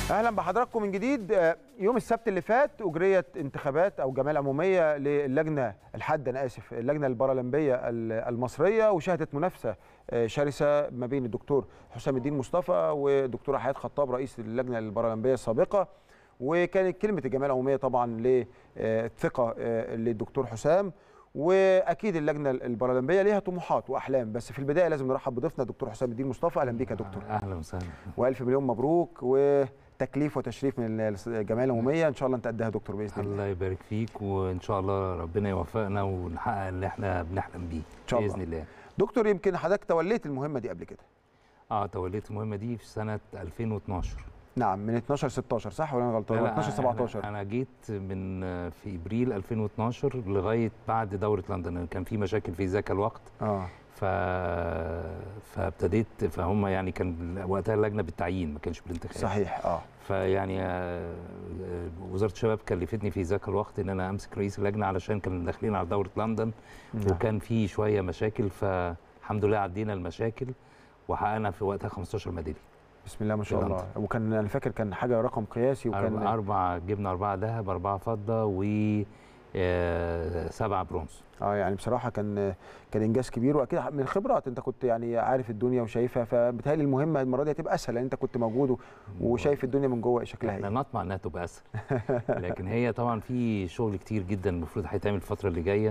اهلا بحضراتكم من جديد آه، يوم السبت اللي فات اجريت انتخابات او جمعيه عموميه للجنه الحاده انا اسف اللجنه البارالمبيه ال- المصريه وشهدت منافسه آه، شرسه ما بين الدكتور حسام الدين مصطفى ودكتوره حياه خطاب رئيس اللجنه البارالمبيه السابقه وكانت كلمه الجمعيه العموميه طبعا للثقه للدكتور حسام واكيد اللجنه البارالمبيه ليها طموحات واحلام بس في البدايه لازم نرحب بضيفنا الدكتور حسام الدين مصطفى اهلا بيك يا دكتور اهلا وسهلا والف مليون مبروك وتكليف وتشريف من الجمعيه العموميه ان شاء الله انت قدها يا دكتور باذن الله الله يبارك فيك وان شاء الله ربنا يوفقنا ونحقق اللي احنا بنحلم بيه شاء الله. باذن الله دكتور يمكن حضرتك توليت المهمه دي قبل كده اه توليت المهمه دي في سنه 2012 نعم من 12 16 صح ولا انا غلطان لا، ولا لا، 12 17 انا, أنا جيت من آه، في ابريل 2012 لغايه بعد دوره لندن كان في مشاكل في ذاك الوقت اه ف فابتديت فهم يعني كان وقتها اللجنه بالتعيين ما كانش بالانتخاب صحيح اه فيعني آه، آه، وزاره الشباب كلفتني في ذاك الوقت ان انا امسك رئيس اللجنه علشان كانوا داخلين على دوره لندن نعم. وكان في شويه مشاكل فالحمد لله عدينا المشاكل وحققنا في وقتها 15 ميداليه بسم الله ما شاء في الله وكان انا فاكر كان حاجه رقم قياسي أربع, وكان اربع جبنا اربعه ذهب اربعه فضه و آه، سبعه برونز اه يعني بصراحه كان كان انجاز كبير واكيد من الخبرات انت كنت يعني عارف الدنيا وشايفها فبالتالي المهمه المره دي هتبقى اسهل لان انت كنت موجود و- وشايف الدنيا من جوه شكلها احنا ايه نطمع انها تبقى اسهل لكن هي طبعا في شغل كتير جدا المفروض هيتعمل الفتره اللي جايه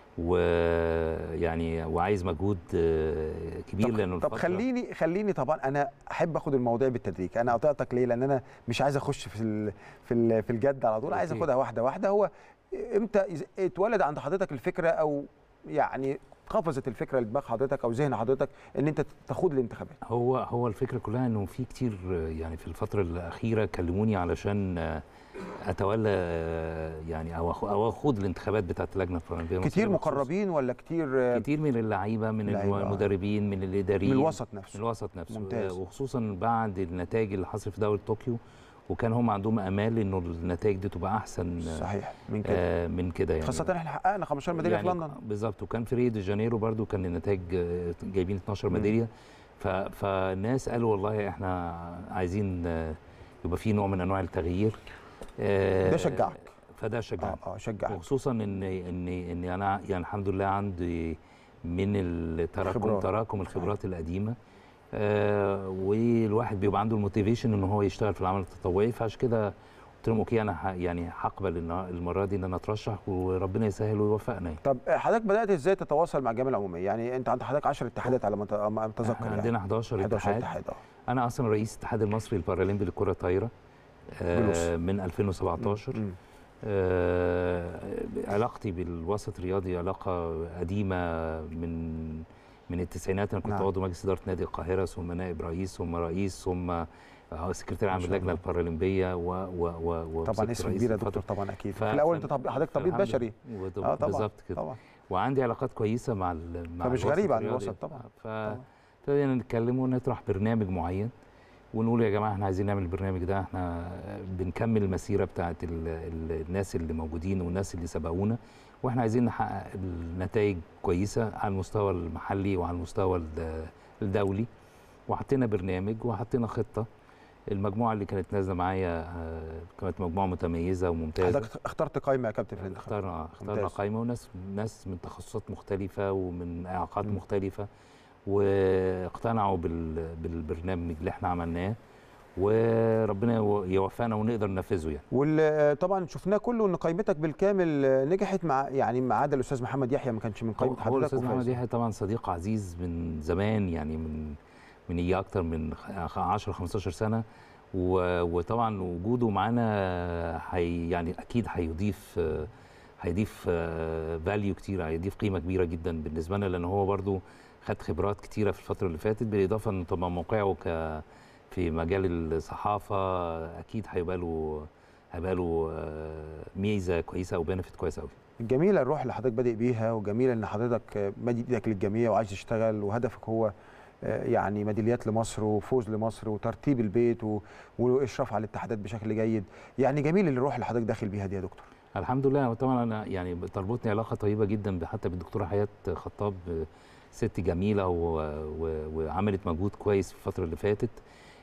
ويعني وعايز مجهود آه، كبير لانه طب الفترة- خليني خليني طبعا انا احب اخد المواضيع بالتدريج انا قطعتك ليه لان انا مش عايز اخش في ال- في ال- في الجد على طول عايز أوكي. اخدها واحده واحده هو امتى إز- اتولد عند حضرتك الفكره او يعني قفزت الفكره لدماغ حضرتك او ذهن حضرتك ان انت تخوض الانتخابات هو هو الفكره كلها انه في كتير آه، يعني في الفتره الاخيره كلموني علشان آه، اتولى آه، يعني او أخ- او اخوض الانتخابات بتاعه اللجنه البارالمبيه كتير المصرية بخصوص- مقربين ولا كتير آه، كتير من اللعيبه من اللعيبة، آه. المدربين من الاداريين من الوسط من نفسه الوسط نفسه ممتاز. آه، وخصوصا بعد النتائج اللي حصلت في دوله طوكيو وكان هم عندهم امال انه النتائج دي تبقى احسن آه، صحيح من كده آه، من كده يعني خاصه احنا حققنا 15 ميداليه في لندن بالظبط وكان في ريو دي جانيرو برضو كان النتائج آه، جايبين 12 ميداليه ف- فالناس قالوا والله احنا عايزين آه، يبقى في نوع من انواع التغيير آه، ده شجعك فده شجعني اه اه شجعك وخصوصا ان ان ان انا يعني الحمد لله عندي من التراكم خبرات. تراكم الخبرات القديمه آه والواحد بيبقى عنده الموتيفيشن ان هو يشتغل في العمل التطوعي فعشان كده قلت لهم اوكي انا ه- يعني هقبل النا- المره دي ان انا اترشح وربنا يسهل ويوفقنا يعني. طب حضرتك بدات ازاي تتواصل مع الجامعه العموميه يعني انت عند حضرتك 10 اتحادات على ما أت- ما اتذكر احنا يعني. عندنا 11 11 اتحاد اتحاد اه انا اصلا رئيس الاتحاد المصري البارالمبي للكره الطايره بلوس. آه من 2017 مم. آه، علاقتي بالوسط الرياضي علاقة قديمة من من التسعينات أنا كنت نعم. عضو مجلس إدارة نادي القاهرة ثم نائب رئيس ثم رئيس ثم آه، سكرتير عام شاء اللجنة الله. البارالمبية و و و طبعا ومسكت اسم رئيس كبير يا الفترة. دكتور طبعا اكيد ف- في الاول ف- انت طب حضرتك طبيب الحمد بشري لله. وط- آه، طبعا. بالظبط كده طبعا وعندي علاقات كويسة مع ال- مع فمش الوسط غريب عن الرياضي. الوسط طبعا. ف ابتدينا نتكلم ونطرح برنامج معين ونقول يا جماعه احنا عايزين نعمل البرنامج ده احنا بنكمل المسيره بتاعت ال ال الناس اللي موجودين والناس اللي سبقونا واحنا عايزين نحقق النتائج كويسه على المستوى المحلي وعلى المستوى ال- الدولي وحطينا برنامج وحطينا خطه المجموعه اللي كانت نازله معايا آه، كانت مجموعه متميزه وممتازه حضرتك اخترت قائمه يا كابتن في الانتخابات اخترنا اخترنا ممتاز. قائمه وناس ناس من تخصصات مختلفه ومن اعاقات مم. مختلفه واقتنعوا بال بالبرنامج اللي احنا عملناه وربنا يو- يوفقنا ونقدر ننفذه يعني وطبعا شفناه كله ان قائمتك بالكامل آه، نجحت مع يعني ما عدا الاستاذ محمد يحيى ما كانش من هو قائمه هو حضرتك الاستاذ وفاز. محمد يحيى طبعا صديق عزيز من زمان يعني من من يجي اكتر من 10 15 سنه و- وطبعا وجوده معانا هي يعني اكيد هيضيف آه، هيضيف فاليو كتير هيضيف قيمه كبيره جدا بالنسبه لنا لان هو برضو خد خبرات كتيره في الفتره اللي فاتت بالاضافه ان طبعا موقعه ك في مجال الصحافه اكيد هيبقى له هيبقى له آه، ميزه كويسه او بنفيت كويس قوي جميله الروح اللي حضرتك بادئ بيها وجميله ان حضرتك آه، مادي ايدك للجميع وعايز تشتغل وهدفك هو آه، يعني ميداليات لمصر وفوز لمصر وترتيب البيت و- والاشراف على الاتحادات بشكل جيد يعني جميل الروح اللي حضرتك داخل بيها دي يا دكتور الحمد لله طبعا انا يعني تربطني علاقه طيبه جدا ب- حتى بالدكتوره حياه خطاب ست جميله و... و... وعملت مجهود كويس في الفتره اللي فاتت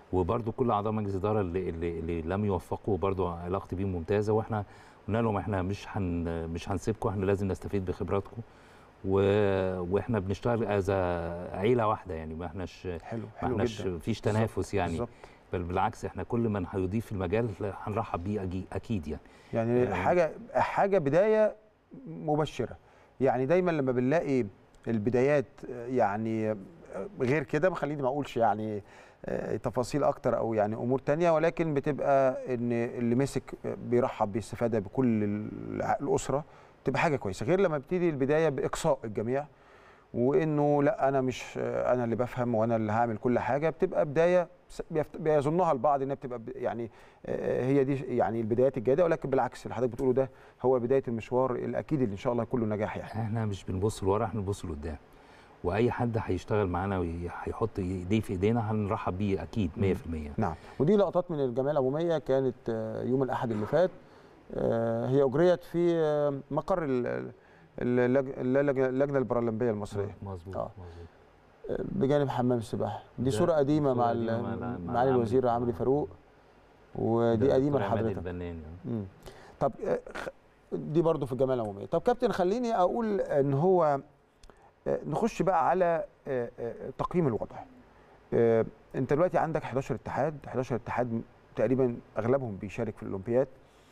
وبرضو كل اعضاء مجلس الاداره اللي, اللي, اللي لم يوفقوا برضو علاقتي بيهم ممتازه واحنا قلنا لهم احنا مش هن مش هنسيبكم احنا لازم نستفيد بخبراتكم و... واحنا بنشتغل از عيله واحده يعني ما احناش حلو ما حلو احناش جدا فيش تنافس يعني بالظبط. بل بالعكس احنا كل من هيضيف في المجال هنرحب بيه أجي- اكيد يعني يعني آه. حاجه حاجه بدايه مبشره يعني دايما لما بنلاقي البدايات يعني غير كده ما خليني ما اقولش يعني آه، تفاصيل اكتر او يعني امور تانية ولكن بتبقى ان اللي مسك بيرحب باستفاده بكل الع- الاسره تبقى حاجه كويسه غير لما بتبتدي البدايه باقصاء الجميع وانه لا انا مش آه، انا اللي بفهم وانا اللي هعمل كل حاجه بتبقى بدايه س- بيفت- بيظنها البعض انها بتبقى ب- يعني آه، هي دي يعني البدايات الجيده ولكن بالعكس اللي حضرتك بتقوله ده هو بدايه المشوار الاكيد اللي ان شاء الله كله نجاح يعني احنا مش بنبص لورا احنا بنبص لقدام واي حد هيشتغل معانا وهيحط ايديه في ايدينا هنرحب بيه اكيد 100% نعم ودي لقطات من الجمعيه العموميه كانت آه، يوم الاحد اللي فات آه، هي اجريت في آه، مقر ال- اللج- اللجنه اللجنة البارالمبيه المصريه مظبوط آه. مظبوط آه، بجانب حمام السباحه دي ده صوره قديمه صورة مع قديمة ال- مع- مع معالي عمرو. الوزير عمرو فاروق ودي ده قديمه دكتور عماد لحضرتك البناني آه. مم. طب آه، خ- دي برضو في الجمعيه العموميه طب كابتن خليني اقول ان هو آه، نخش بقى على آه، آه، تقييم الوضع آه، انت دلوقتي عندك 11 اتحاد 11 اتحاد تقريبا اغلبهم بيشارك في الاولمبياد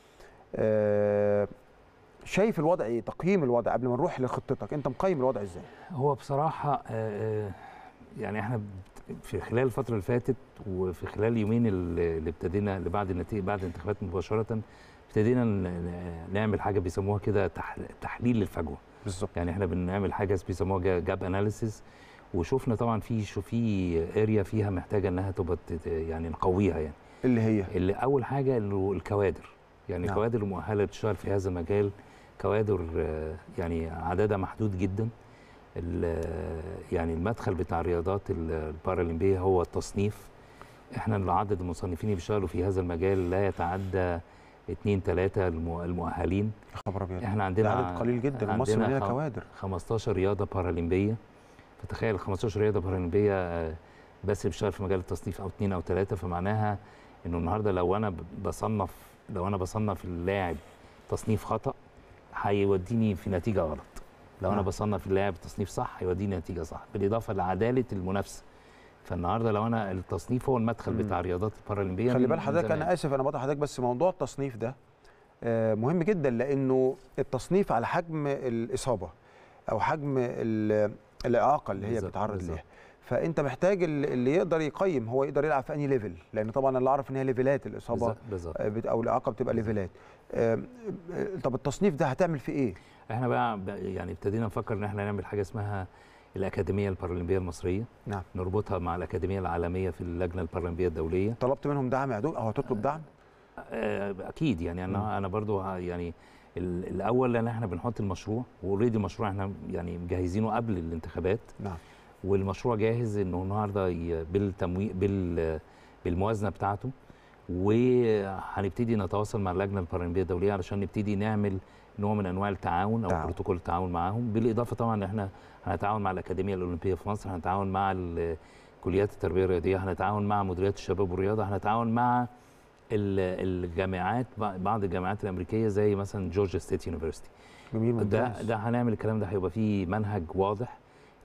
آه، شايف الوضع ايه تقييم الوضع قبل ما نروح لخطتك انت مقيم الوضع ازاي هو بصراحة آه، آه، يعني احنا بت- في خلال الفترة اللي فاتت وفي خلال اليومين اللي اللي ابتدينا اللي بعد النتيجة بعد الانتخابات مباشرة ابتدينا ن- ن- نعمل حاجة بيسموها كده تح- تحليل للفجوة بالظبط يعني احنا بنعمل حاجة بيسموها جا- جاب اناليسيس وشفنا طبعا في شو في اريا فيها محتاجة انها تبقى ت- يعني نقويها يعني اللي هي اللي اول حاجه انه الكوادر يعني نعم. الكوادر المؤهله اللي بتشتغل في هذا المجال كوادر آه، يعني عددها محدود جدا ال- يعني المدخل بتاع الرياضات ال- البارالمبيه هو التصنيف احنا عدد المصنفين اللي بيشتغلوا في هذا المجال لا يتعدى اثنين ثلاثه المؤهلين يا خبر ابيض احنا ده عندنا عدد قليل جدا مصر عندنا مليانه خم- كوادر 15 رياضه بارالمبيه فتخيل 15 رياضه بارالمبيه آه، بس اللي بيشتغل في مجال التصنيف او اثنين او ثلاثه فمعناها انه النهارده لو انا ب- بصنف لو انا بصنف اللاعب تصنيف خطا هيوديني في نتيجه غلط لو انا نعم. بصنف اللاعب تصنيف صح هيوديني نتيجه صح بالاضافه لعداله المنافسه فالنهارده لو انا التصنيف هو المدخل مم. بتاع الرياضات البارالمبيه خلي من- بال من حضرتك زمان. انا اسف انا بقطع حضرتك بس موضوع التصنيف ده آه، مهم جدا لانه التصنيف على حجم الاصابه او حجم ال- الاعاقه اللي هي بالظبط، بتتعرض بالظبط. ليها فانت محتاج ال- اللي يقدر يقيم هو يقدر يلعب في انهي ليفل لان طبعا اللي اعرف ان هي ليفلات الاصابه بالظبط- بالظبط آه، بت- او الاعاقه بتبقى بالظبط. ليفلات آه، آه، طب التصنيف ده هتعمل فيه ايه احنا بقى ب- يعني ابتدينا نفكر ان احنا نعمل حاجه اسمها الاكاديميه البارالمبيه المصريه نعم. نربطها مع الاكاديميه العالميه في اللجنه البارالمبيه الدوليه طلبت منهم دعم يا دكتور او هتطلب دعم آه، اكيد يعني مم. انا انا برضو ه- يعني ال- الاول ان احنا بنحط المشروع واوريدي المشروع احنا يعني مجهزينه قبل الانتخابات نعم والمشروع جاهز انه النهارده ي- بالتمويل بال بالموازنه بتاعته وهنبتدي نتواصل مع اللجنه البارالمبيه الدوليه علشان نبتدي نعمل نوع من انواع التعاون او تعاون. بروتوكول التعاون معاهم بالاضافه طبعا ان احنا هنتعاون مع الاكاديميه الاولمبيه في مصر هنتعاون مع ال- كليات التربيه الرياضيه هنتعاون مع مديريات الشباب والرياضه هنتعاون مع ال- الجامعات بعض الجامعات الامريكيه زي مثلا جورجيا ستيت يونيفرستي جميل ده ممتاز ده هنعمل الكلام ده هيبقى فيه منهج واضح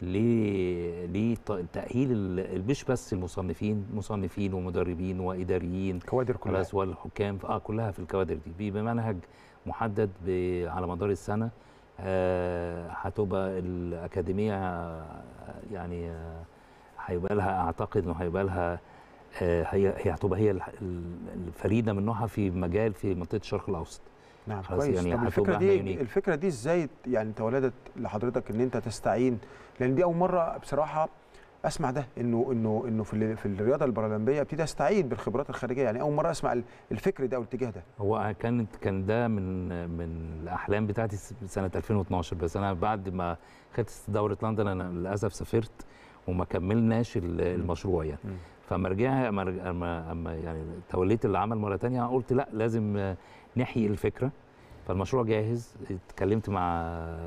ل- لتأهيل ال- مش بس المصنفين مصنفين ومدربين وإداريين كوادر كلها خلاص والحكام اه كلها في الكوادر دي بمنهج محدد ب- على مدار السنة آه، هتبقى الأكاديمية آه، يعني آه، هيبقى لها أعتقد إنه هيبقى لها آه، هي هي هتبقى هي الح- ال- الفريدة من نوعها في مجال في منطقة الشرق الأوسط نعم خلاص كويس يعني طب هتبقى الفكره احنا دي يونيك. الفكره دي ازاي يعني تولدت لحضرتك ان انت تستعين لان دي اول مره بصراحه اسمع ده انه انه انه في ال- في الرياضه البارالمبيه ابتدي استعين بالخبرات الخارجيه يعني اول مره اسمع ال- الفكر ده او الاتجاه ده هو كانت كان ده من من الاحلام بتاعتي س- سنه 2012 بس انا بعد ما خدت دوره لندن انا للاسف سافرت وما كملناش ال- المشروع يعني مم. فما رجع اما رج- اما اما يعني توليت العمل مره تانية قلت لا لازم آه، نحيي الفكره فالمشروع جاهز اتكلمت مع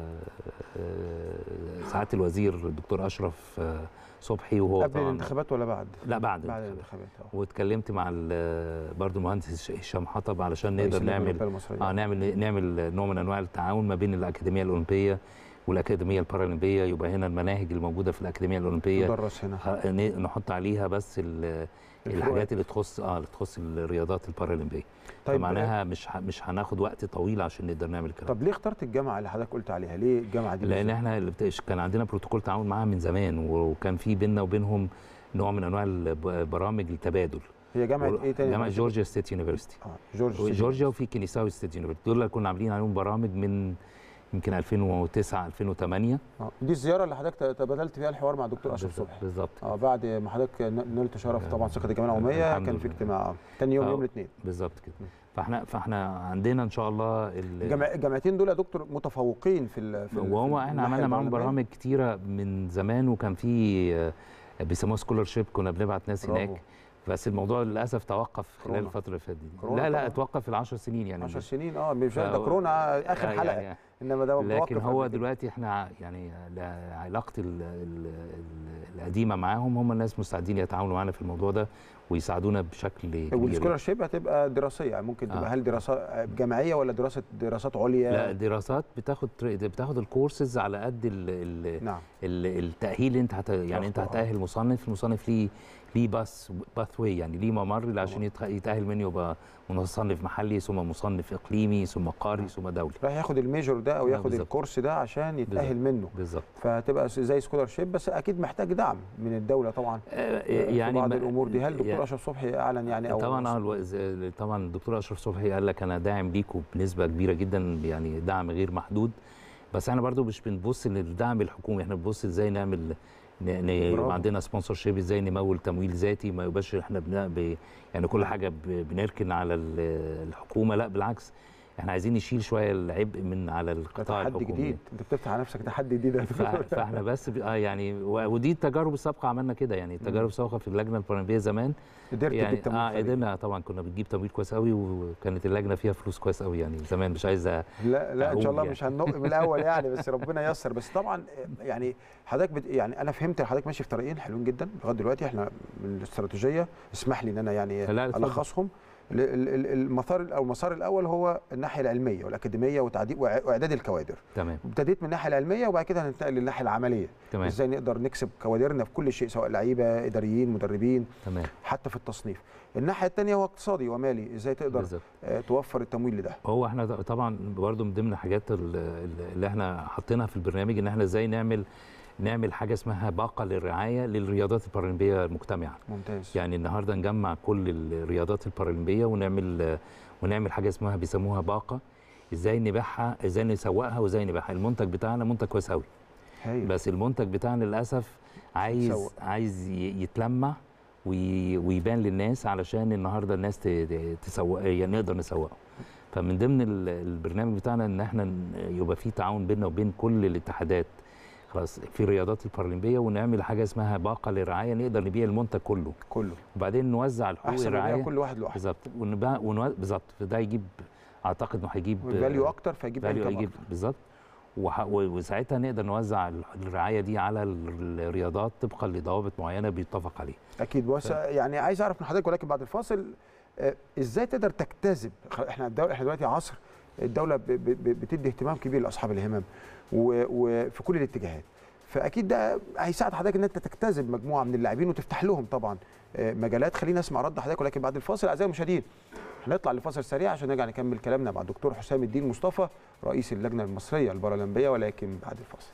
آه، سعاده الوزير الدكتور اشرف آه، صبحي وهو قبل طبعا الانتخابات ولا بعد؟ لا بعد بعد الانتخابات. الانتخابات اه واتكلمت مع ال- برضو المهندس هشام حطب علشان رئيس نقدر اللجنة نعمل الأولمبية المصرية. اه نعمل نعمل نوع من انواع التعاون ما بين الاكاديميه الاولمبيه والاكاديميه البارالمبيه يبقى هنا المناهج الموجوده في الاكاديميه الاولمبيه تدرس هنا ه- ن- نحط عليها بس ال- الفروقات. الحاجات اللي تخص اه اللي تخص الرياضات البارالمبيه طيب فمعناها مش ه- مش هناخد وقت طويل عشان نقدر نعمل الكلام طب ليه اخترت الجامعه اللي حضرتك قلت عليها؟ ليه الجامعه دي لان بالذات؟ احنا اللي بت- كان عندنا بروتوكول تعاون معاها من زمان وكان في بيننا وبينهم نوع من انواع البرامج التبادل هي جامعه ايه تاني؟ جامعه جورجيا ستيت يونيفرستي اه جورجيا جورجيا وفي كنيساوي ستيت يونيفرستي دول اللي كنا عاملين عليهم برامج من يمكن 2009 2008 آه. دي الزياره اللي حضرتك تبادلت فيها الحوار مع الدكتور اشرف بالظبط- صبحي بالظبط اه بعد ما حضرتك ن- نلت شرف طبعا ثقه الجامعه العموميه الحمد كان في لله. اجتماع آه. تاني يوم آه. يوم الاثنين بالظبط كده فاحنا فاحنا عندنا ان شاء الله ال- الجامع- الجامعتين دول يا دكتور متفوقين في ال في ال- وهو في احنا الناحية عملنا معاهم البرلمانية. برامج كتيره من زمان وكان في آه، بيسموها سكولر شيب كنا بنبعت ناس برافو. هناك بس الموضوع للاسف توقف خلال كورونا. الفتره اللي فاتت دي كورونا لا لا طبعاً. توقف في العشر سنين يعني 10 مش- سنين اه مش ده فهو- كورونا اخر آه، حلقه يعني انما ده لكن متوقف هو قبل كده. دلوقتي احنا يعني لا- علاقتي ال- ال- ال- القديمه معاهم هم الناس مستعدين يتعاونوا معانا في الموضوع ده ويساعدونا بشكل كبير والسكولر شيب هتبقى دراسيه يعني ممكن تبقى آه. هل دراسات جامعيه ولا دراسه دراسات عليا لا الدراسات بتاخد بتاخد الكورسز على قد ال ال نعم ال- التاهيل اللي انت هت يعني انت تاخده، آه. هتاهل مصنف المصنف ليه ليه باث باث واي يعني ليه ممر عشان يتخ- يتاهل منه يبقى مصنف محلي ثم مصنف اقليمي ثم قاري ثم دولي راح ياخد الميجور ده او آه، ياخد بالظبط. الكورس ده عشان يتاهل منه بالظبط فهتبقى زي سكولر شيب بس اكيد محتاج دعم من الدوله طبعا آه، في يعني بعض ما- الامور دي هل يعني- الدكتور اشرف صبحي اعلن يعني او طبعا اه الوز- طبعا الدكتور اشرف صبحي قال لك انا داعم ليكوا بنسبه كبيره جدا يعني دعم غير محدود بس احنا برضو مش بنبص للدعم الحكومي احنا بنبص ازاي نعمل ن- ن- برافو. يبقى عندنا سبونسر شيب ازاي نمول تمويل ذاتي ما يبقاش احنا بن... ب... يعني كل حاجه ب... بنركن على ال- الحكومه لا بالعكس احنا عايزين نشيل شويه العبء من على ده القطاع تحدي الحكومي جديد انت بتفتح على نفسك تحدي جديد يا ف- دكتور. فاحنا بس ب... اه يعني و... ودي التجارب السابقه عملنا كده يعني التجارب السابقه في اللجنه البرلمانيه زمان قدرت يعني تجيب تمويل اه خارجي. قدرنا طبعا كنا بنجيب تمويل كويس قوي وكانت اللجنه فيها فلوس كويس قوي يعني زمان مش عايز أ- لا لا ان شاء أقول الله يعني. مش هننق من الاول يعني بس ربنا ييسر بس طبعا يعني حضرتك بت يعني انا فهمت حضرتك ماشي في طريقين حلوين جدا لغايه دلوقتي احنا من الاستراتيجيه اسمح لي ان انا يعني لا، اتفضل. الخصهم ال- ال- ال- المسار او المسار الاول هو الناحيه العلميه والاكاديميه وتعديل وإع- واعداد الكوادر تمام ابتديت من الناحيه العلميه وبعد كده هننتقل للناحيه العمليه تمام ازاي نقدر نكسب كوادرنا في كل شيء سواء لعيبه اداريين مدربين تمام حتى في التصنيف الناحيه الثانيه هو اقتصادي ومالي ازاي تقدر بالظبط آه، توفر التمويل لده هو احنا ط- طبعا برضو من ضمن الحاجات ال- ال- اللي احنا حاطينها في البرنامج ان احنا ازاي نعمل نعمل حاجه اسمها باقه للرعايه للرياضات البارالمبيه المجتمعه ممتاز يعني النهارده نجمع كل الرياضات البارالمبيه ونعمل ونعمل حاجه اسمها بيسموها باقه ازاي نبيعها ازاي نسوقها وازاي نبيعها المنتج بتاعنا منتج كويس قوي هايل بس المنتج بتاعنا للاسف عايز يتسوق. عايز ي- يتلمع وي- ويبان للناس علشان النهارده الناس ت- ت- تسوق يعني نقدر نسوقه فمن ضمن ال- البرنامج بتاعنا ان احنا ن- يبقى في تعاون بيننا وبين كل الاتحادات خلاص في الرياضات البارالمبيه ونعمل حاجه اسمها باقه للرعايه نقدر نبيع المنتج كله كله وبعدين نوزع الحقوق احسن من الرعايه يبيع كل واحد لوحده بالظبط ونبيع ونو- بالظبط فده يجيب اعتقد انه هيجيب فاليو اكتر فيجيب فاليو انكم يجيب اكتر بالظبط وح- و- وساعتها نقدر نوزع ال- الرعايه دي على ال- الرياضات طبقا لضوابط معينه بيتفق عليها اكيد بس يعني عايز اعرف من حضرتك ولكن بعد الفاصل آه، ازاي تقدر تجتذب خ- احنا الدوله احنا دلوقتي عصر الدوله ب- ب- ب- بتدي اهتمام كبير لاصحاب الهمم و- وفي كل الاتجاهات فاكيد ده هيساعد حضرتك ان انت تجتذب مجموعه من اللاعبين وتفتح لهم طبعا آه، مجالات خلينا نسمع رد حضرتك ولكن بعد الفاصل اعزائي المشاهدين هنطلع لفاصل سريع عشان نرجع نكمل كلامنا مع الدكتور حسام الدين مصطفى رئيس اللجنه المصريه البارالمبيه ولكن بعد الفاصل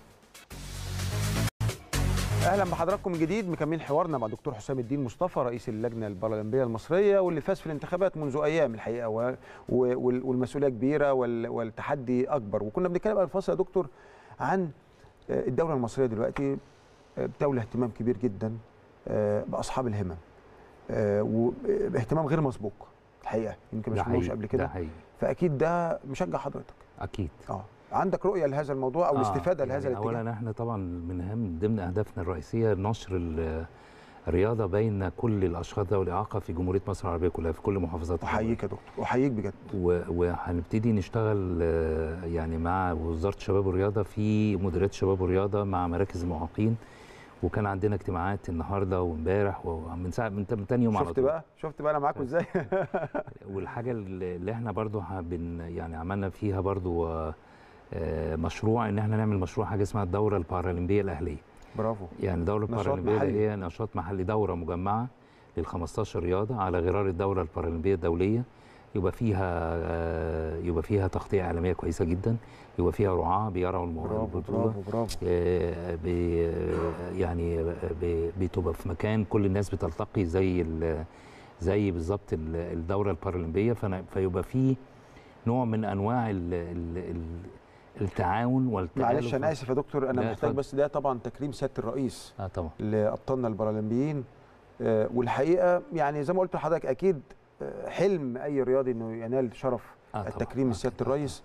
اهلا بحضراتكم من جديد مكملين حوارنا مع دكتور حسام الدين مصطفى رئيس اللجنه البارالمبيه المصريه واللي فاز في الانتخابات منذ ايام الحقيقه و... و... وال- والمسؤوليه كبيره وال... والتحدي اكبر وكنا بنتكلم قبل الفاصل يا دكتور عن آه، الدوله المصريه دلوقتي آه، بتولي اهتمام كبير جدا آه، باصحاب الهمم آه، واهتمام غير مسبوق الحقيقه يمكن ما ده شفناهوش حقيقي قبل ده كده حقيقي فاكيد ده مشجع حضرتك اكيد اه عندك رؤيه لهذا الموضوع او آه، الاستفاده يعني لهذا الاتجاه اولا احنا طبعا من اهم ضمن اهدافنا الرئيسيه نشر ال- رياضه بين كل الاشخاص ذوي الاعاقه في جمهوريه مصر العربيه كلها في كل محافظات الجمهورية. احييك يا دكتور احييك بجد و- وهنبتدي نشتغل آه، يعني مع وزاره الشباب والرياضه في مديريات الشباب والرياضه مع مراكز المعاقين وكان عندنا اجتماعات النهارده وامبارح ومن ساعه من من تاني يوم على شفت طول بقى شفت بقى انا معاكم ازاي والحاجه اللي اللي احنا برضو ه- بن يعني عملنا فيها برضو آه، آه، مشروع ان احنا نعمل مشروع حاجه اسمها الدوره البارالمبيه الاهليه برافو يعني الدوره نشاط البارالمبيه محلي. اللي هي نشاط محلي دوره مجمعه لل 15 رياضه على غرار الدوره البارالمبيه الدوليه يبقى فيها آه، يبقى فيها تغطيه اعلاميه كويسه جدا يبقى فيها رعاه بيرعوا المو- برافو البطوله برافو برافو آه، بي يعني بي- بتبقى في مكان كل الناس بتلتقي زي ال- زي بالظبط ال- الدوره البارالمبيه فأنا- فيبقى في نوع من انواع ال ال ال التعاون والتآلف معلش انا اسف يا دكتور انا لا، محتاج اتفضل. بس ده طبعا تكريم سياده الرئيس اه طبعا لابطالنا البارالمبيين آه، والحقيقه يعني زي ما قلت لحضرتك اكيد آه، حلم اي رياضي انه ينال شرف آه طبعاً. التكريم من آه سياده طبعاً. الرئيس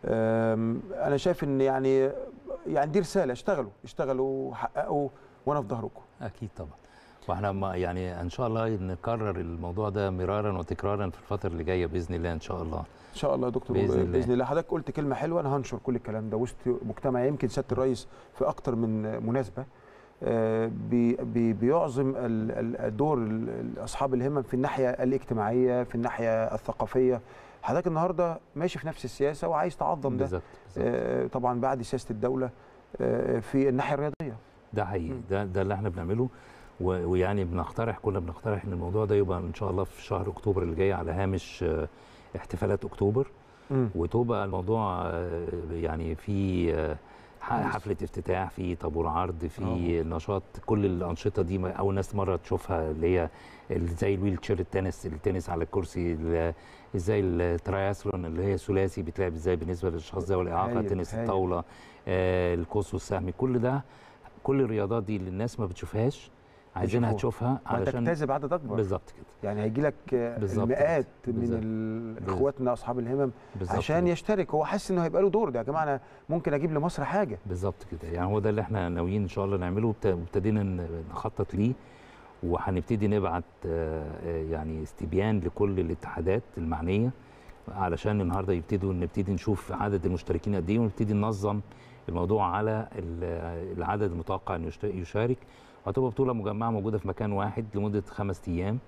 آم، انا شايف ان يعني يعني دي رساله اشتغلوا اشتغلوا حققوا وانا في ظهركم اكيد طبعا واحنا ما يعني ان شاء الله نكرر الموضوع ده مرارا وتكرارا في الفتره اللي جايه باذن الله ان شاء الله ان شاء الله يا دكتور بإذن باذن الله. الله, بإذن الله. حضرتك قلت كلمه حلوه انا هنشر كل الكلام ده وسط مجتمع يمكن سياده الرئيس في اكتر من مناسبه آه، بي بي بيعظم ال- ال- الدور ال- ال- اصحاب الهمم في الناحيه الاجتماعيه في الناحيه الثقافيه حضرتك النهارده ماشي في نفس السياسه وعايز تعظم ده بالظبط بالظبط. آه، طبعا بعد سياسه الدوله آه، في الناحيه الرياضيه ده حقيقي مم. ده ده اللي احنا بنعمله و- ويعني بنقترح كنا بنقترح ان الموضوع ده يبقى ان شاء الله في شهر اكتوبر اللي جاي على هامش آه، احتفالات اكتوبر وتبقى الموضوع آه، يعني في آه، ح- كويس. حفله افتتاح في طابور عرض في نشاط كل الانشطه دي ما- اول ناس مره تشوفها اللي هي ال- زي الويل تشير التنس التنس على الكرسي ال- زي التراياثلون اللي هي ثلاثي بيتلعب ازاي بالنسبه للاشخاص ذوي الاعاقه هايل، تنس هايل. الطاوله آه، القوس والسهم كل ده كل الرياضات دي اللي الناس ما بتشوفهاش عايزينها يشوفوها. تشوفها علشان وهتجتذب عدد اكبر بالظبط كده يعني هيجي لك بالظبط المئات كده. من بالظبط. ال- اخواتنا اصحاب الهمم بالظبط عشان كده. يشترك هو حاسس انه هيبقى له دور ده يا جماعه انا ممكن اجيب لمصر حاجه بالظبط كده يعني هو ده اللي احنا ناويين ان شاء الله نعمله وابت- وابتدينا ن- نخطط ليه وهنبتدي نبعت آه، آه، يعني استبيان لكل الاتحادات المعنيه علشان النهارده يبتدوا نبتدي نشوف عدد المشتركين قد ايه ونبتدي ننظم الموضوع على ال- العدد المتوقع انه يشت- يشارك هتبقى بطوله مجمعه موجوده في مكان واحد لمده خمس ايام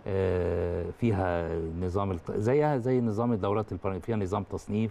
آه، فيها نظام الت- زيها زي نظام الدورات البرا- فيها نظام تصنيف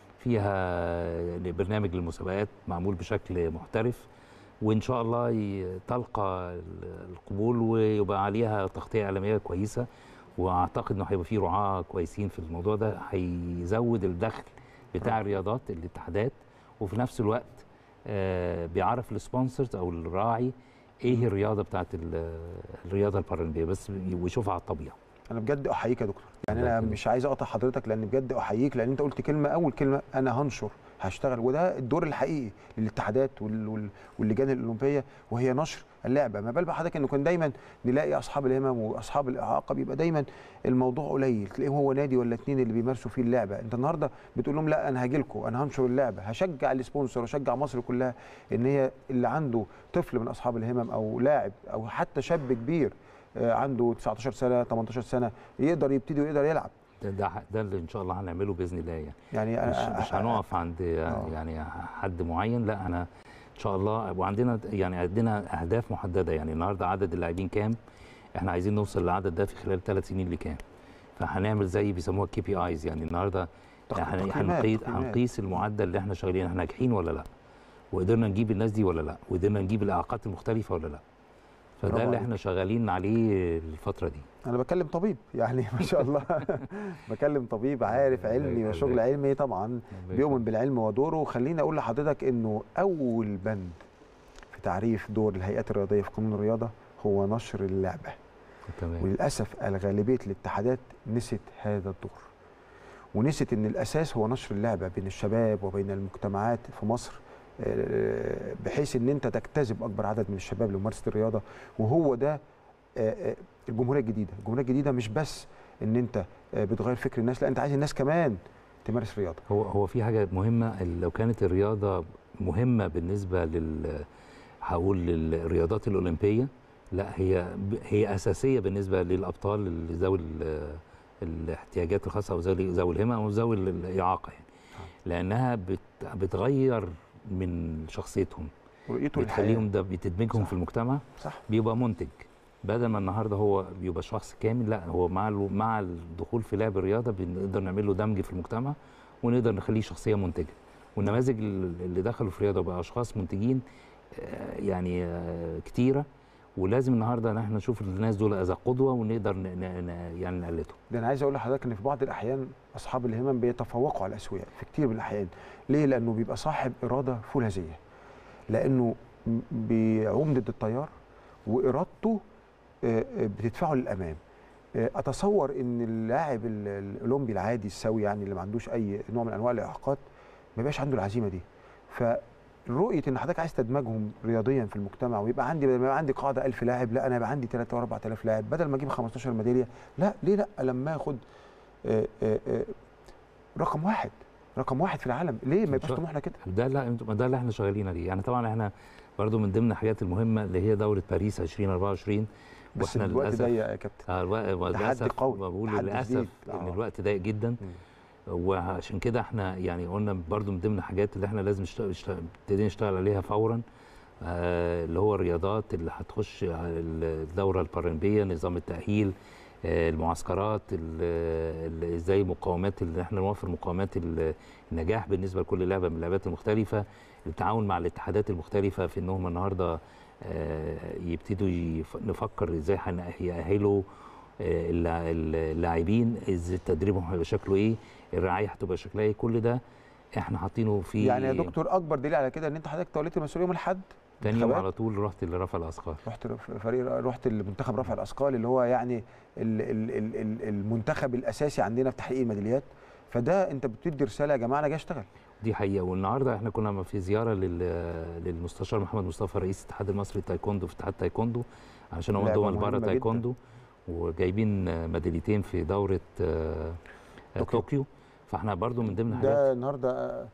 فيها برنامج للمسابقات معمول بشكل محترف وان شاء الله ي- تلقى ال- القبول ويبقى عليها تغطيه اعلاميه كويسه واعتقد انه هيبقى فيه رعاه كويسين في الموضوع ده هيزود الدخل بتاع الرياضات الاتحادات وفي نفس الوقت آه، بيعرف السبونسرز او الراعي ايه الرياضه بتاعت ال- الرياضه البارالمبيه بس ويشوفها على الطبيعه انا بجد احييك يا دكتور يعني الله انا يخليك. مش عايز اقطع حضرتك لان بجد احييك لان انت قلت كلمه اول كلمه انا هنشر هشتغل وده الدور الحقيقي للاتحادات وال- وال- واللجان الاولمبيه وهي نشر اللعبه ما بال بقى حضرتك انه كان دايما نلاقي اصحاب الهمم واصحاب الاعاقه بيبقى دايما الموضوع قليل تلاقيهم هو نادي ولا اتنين اللي بيمارسوا فيه اللعبه انت النهارده بتقول لهم لا انا هاجي لكم انا هنشر اللعبه هشجع السبونسر واشجع مصر كلها ان هي اللي عنده طفل من اصحاب الهمم او لاعب او حتى شاب كبير آه، عنده 19 سنه 18 سنه يقدر يبتدي ويقدر يلعب ده ده, ده اللي ان شاء الله هنعمله باذن الله يعني يعني مش, أنا- مش هنقف عند يعني حد معين لا انا ان شاء الله وعندنا يعني عندنا اهداف محدده يعني النهارده عدد اللاعبين كام احنا عايزين نوصل للعدد ده في خلال ثلاث سنين لكام فهنعمل زي بيسموها كي بي ايز يعني النهارده تق- هن- تقييمات- هنقيس تقييمات. هنقيس المعدل اللي احنا شغالين احنا ناجحين ولا لا وقدرنا نجيب الناس دي ولا لا وقدرنا نجيب الاعاقات المختلفه ولا لا فده برافو اللي عليك. احنا شغالين عليه الفتره دي انا بكلم طبيب يعني ما شاء الله بكلم طبيب عارف الله علمي يخليك. وشغل علمي طبعا بيؤمن بالعلم ودوره وخليني اقول لحضرتك انه اول بند في تعريف دور الهيئات الرياضيه في قانون الرياضه هو نشر اللعبه تمام وللاسف الغالبيه الاتحادات نسيت هذا الدور ونسيت ان الاساس هو نشر اللعبه بين الشباب وبين المجتمعات في مصر آه، بحيث ان انت تجتذب اكبر عدد من الشباب لممارسه الرياضه وهو ده آه، آه، الجمهوريه الجديده الجمهوريه الجديده مش بس ان انت آه، بتغير فكر الناس لا انت عايز الناس كمان تمارس رياضه هو هو في حاجه مهمه لو كانت الرياضه مهمه بالنسبه لل هقول للرياضات الاولمبيه لا هي هي اساسيه بالنسبه للابطال اللي ذوي ال- الاحتياجات الخاصه او ذوي ذوي الهمه او ذوي الاعاقه يعني لانها بت بتغير من شخصيتهم رؤيته بتخليهم ده بتدمجهم صح. في المجتمع صح بيبقى منتج بدل ما النهارده هو بيبقى شخص كامل لا هو مع ال- مع الدخول في لعب الرياضه بنقدر نعمل له دمج في المجتمع ونقدر نخليه شخصيه منتجه والنماذج ال- اللي دخلوا في الرياضه بقى اشخاص منتجين آه، يعني آه، كتيره ولازم النهارده ان احنا نشوف الناس دول از قدوه ونقدر ن- ن- ن- يعني نقلدهم ده انا عايز اقول لحضرتك ان في بعض الاحيان اصحاب الهمم بيتفوقوا على الاسوياء في كتير من الاحيان ليه لانه بيبقى صاحب اراده فولاذيه لانه م- بيعوم ضد التيار وارادته آه، آه، بتدفعه للامام آه، اتصور ان اللاعب ال- الاولمبي العادي السوي يعني اللي ما عندوش اي نوع من انواع الاعاقات ما يبقاش عنده العزيمه دي فرؤيه ان حضرتك عايز تدمجهم رياضيا في المجتمع ويبقى عندي بدل ما يبقى عندي قاعده 1000 لاعب لا انا يبقى عندي 3 و 4000 لاعب بدل ما اجيب 15 ميداليه لا ليه لا لما اخد آه، آه، آه، رقم واحد رقم واحد في العالم ليه ما يبقاش شاء- طموحنا كده ده اللي ده اللي احنا شغالين عليه يعني طبعا احنا برضو من ضمن الحاجات المهمه اللي هي دوره باريس 2024 بس واحنا الوقت للاسف ضيق يا كابتن آه، الوقت تحدي للاسف قوي، بقول تحدي للاسف جديد. ان آه. الوقت ضيق جدا وعشان كده احنا يعني قلنا برضو من ضمن الحاجات اللي احنا لازم نشتغل نشتغل- نبتدي نشتغل عليها فورا آه، اللي هو الرياضات اللي هتخش على الدوره البارالمبيه نظام التاهيل آه، المعسكرات ال- ال- ازاي مقاومات اللي احنا نوفر مقاومات ال- النجاح بالنسبه لكل لعبه من اللعبات المختلفه التعاون مع الاتحادات المختلفه في انهم النهارده آه، يبتدوا يف- نفكر ازاي هيأهلوا آه، اللا- اللاعبين ازاي تدريبهم هيبقى شكله ايه الرعايه هتبقى شكلها ايه كل ده احنا حاطينه في يعني يا دكتور اكبر دليل على كده ان انت حضرتك توليت المسؤوليه يوم الاحد تاني يوم انتخابات؟ على طول رحت لرفع الاثقال رحت فريق رحت المنتخب رفع الاثقال اللي هو يعني ال- ال- ال- ال- المنتخب الاساسي عندنا في تحقيق الميداليات فده انت بتدي رساله يا جماعه انا جاي اشتغل دي حقيقه والنهارده احنا كنا في زياره لل- للمستشار محمد مصطفى رئيس الاتحاد المصري للتايكوندو في اتحاد تايكوندو عشان هو لعبة دول مهمة بره جداً. تايكوندو وجايبين آه، ميداليتين في دوره آه، آه، طوكيو. طوكيو فاحنا برضو من ضمن الحاجات ده النهارده آه،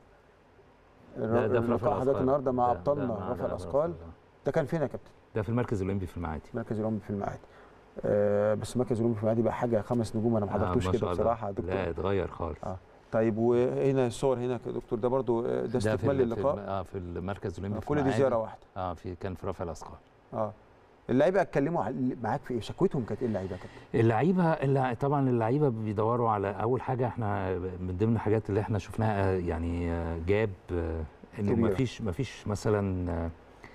ده ده في رفع اللقاء حضرتك الأثقال. النهارده مع ده- ده ابطالنا مع- رفع ده- الاثقال ده كان فين يا كابتن؟ ده في المركز الاولمبي في المعادي مركز الاولمبي في المعادي آه بس مركز الاولمبي في المعادي بقى حاجه خمس نجوم انا ما آه، حضرتوش ما كده شاء الله. بصراحه يا دكتور لا اتغير خالص آه. طيب وهنا الصور هنا يا دكتور ده برضو آه، ده ده في استكمال ال- في للقاء الم- اه في المركز الاولمبي في كل دي المعادي. زياره واحده اه في كان في رفع الاثقال اه اللعيبه اتكلموا عن- معاك في ايه شكوتهم كانت ايه اللعيبه يا كابتن اللعيبه اللع- طبعا اللعيبه بيدوروا على اول حاجه احنا من ضمن الحاجات اللي احنا شفناها يعني آه، جاب آه، انه كبيرة. ما فيش ما فيش مثلا آه،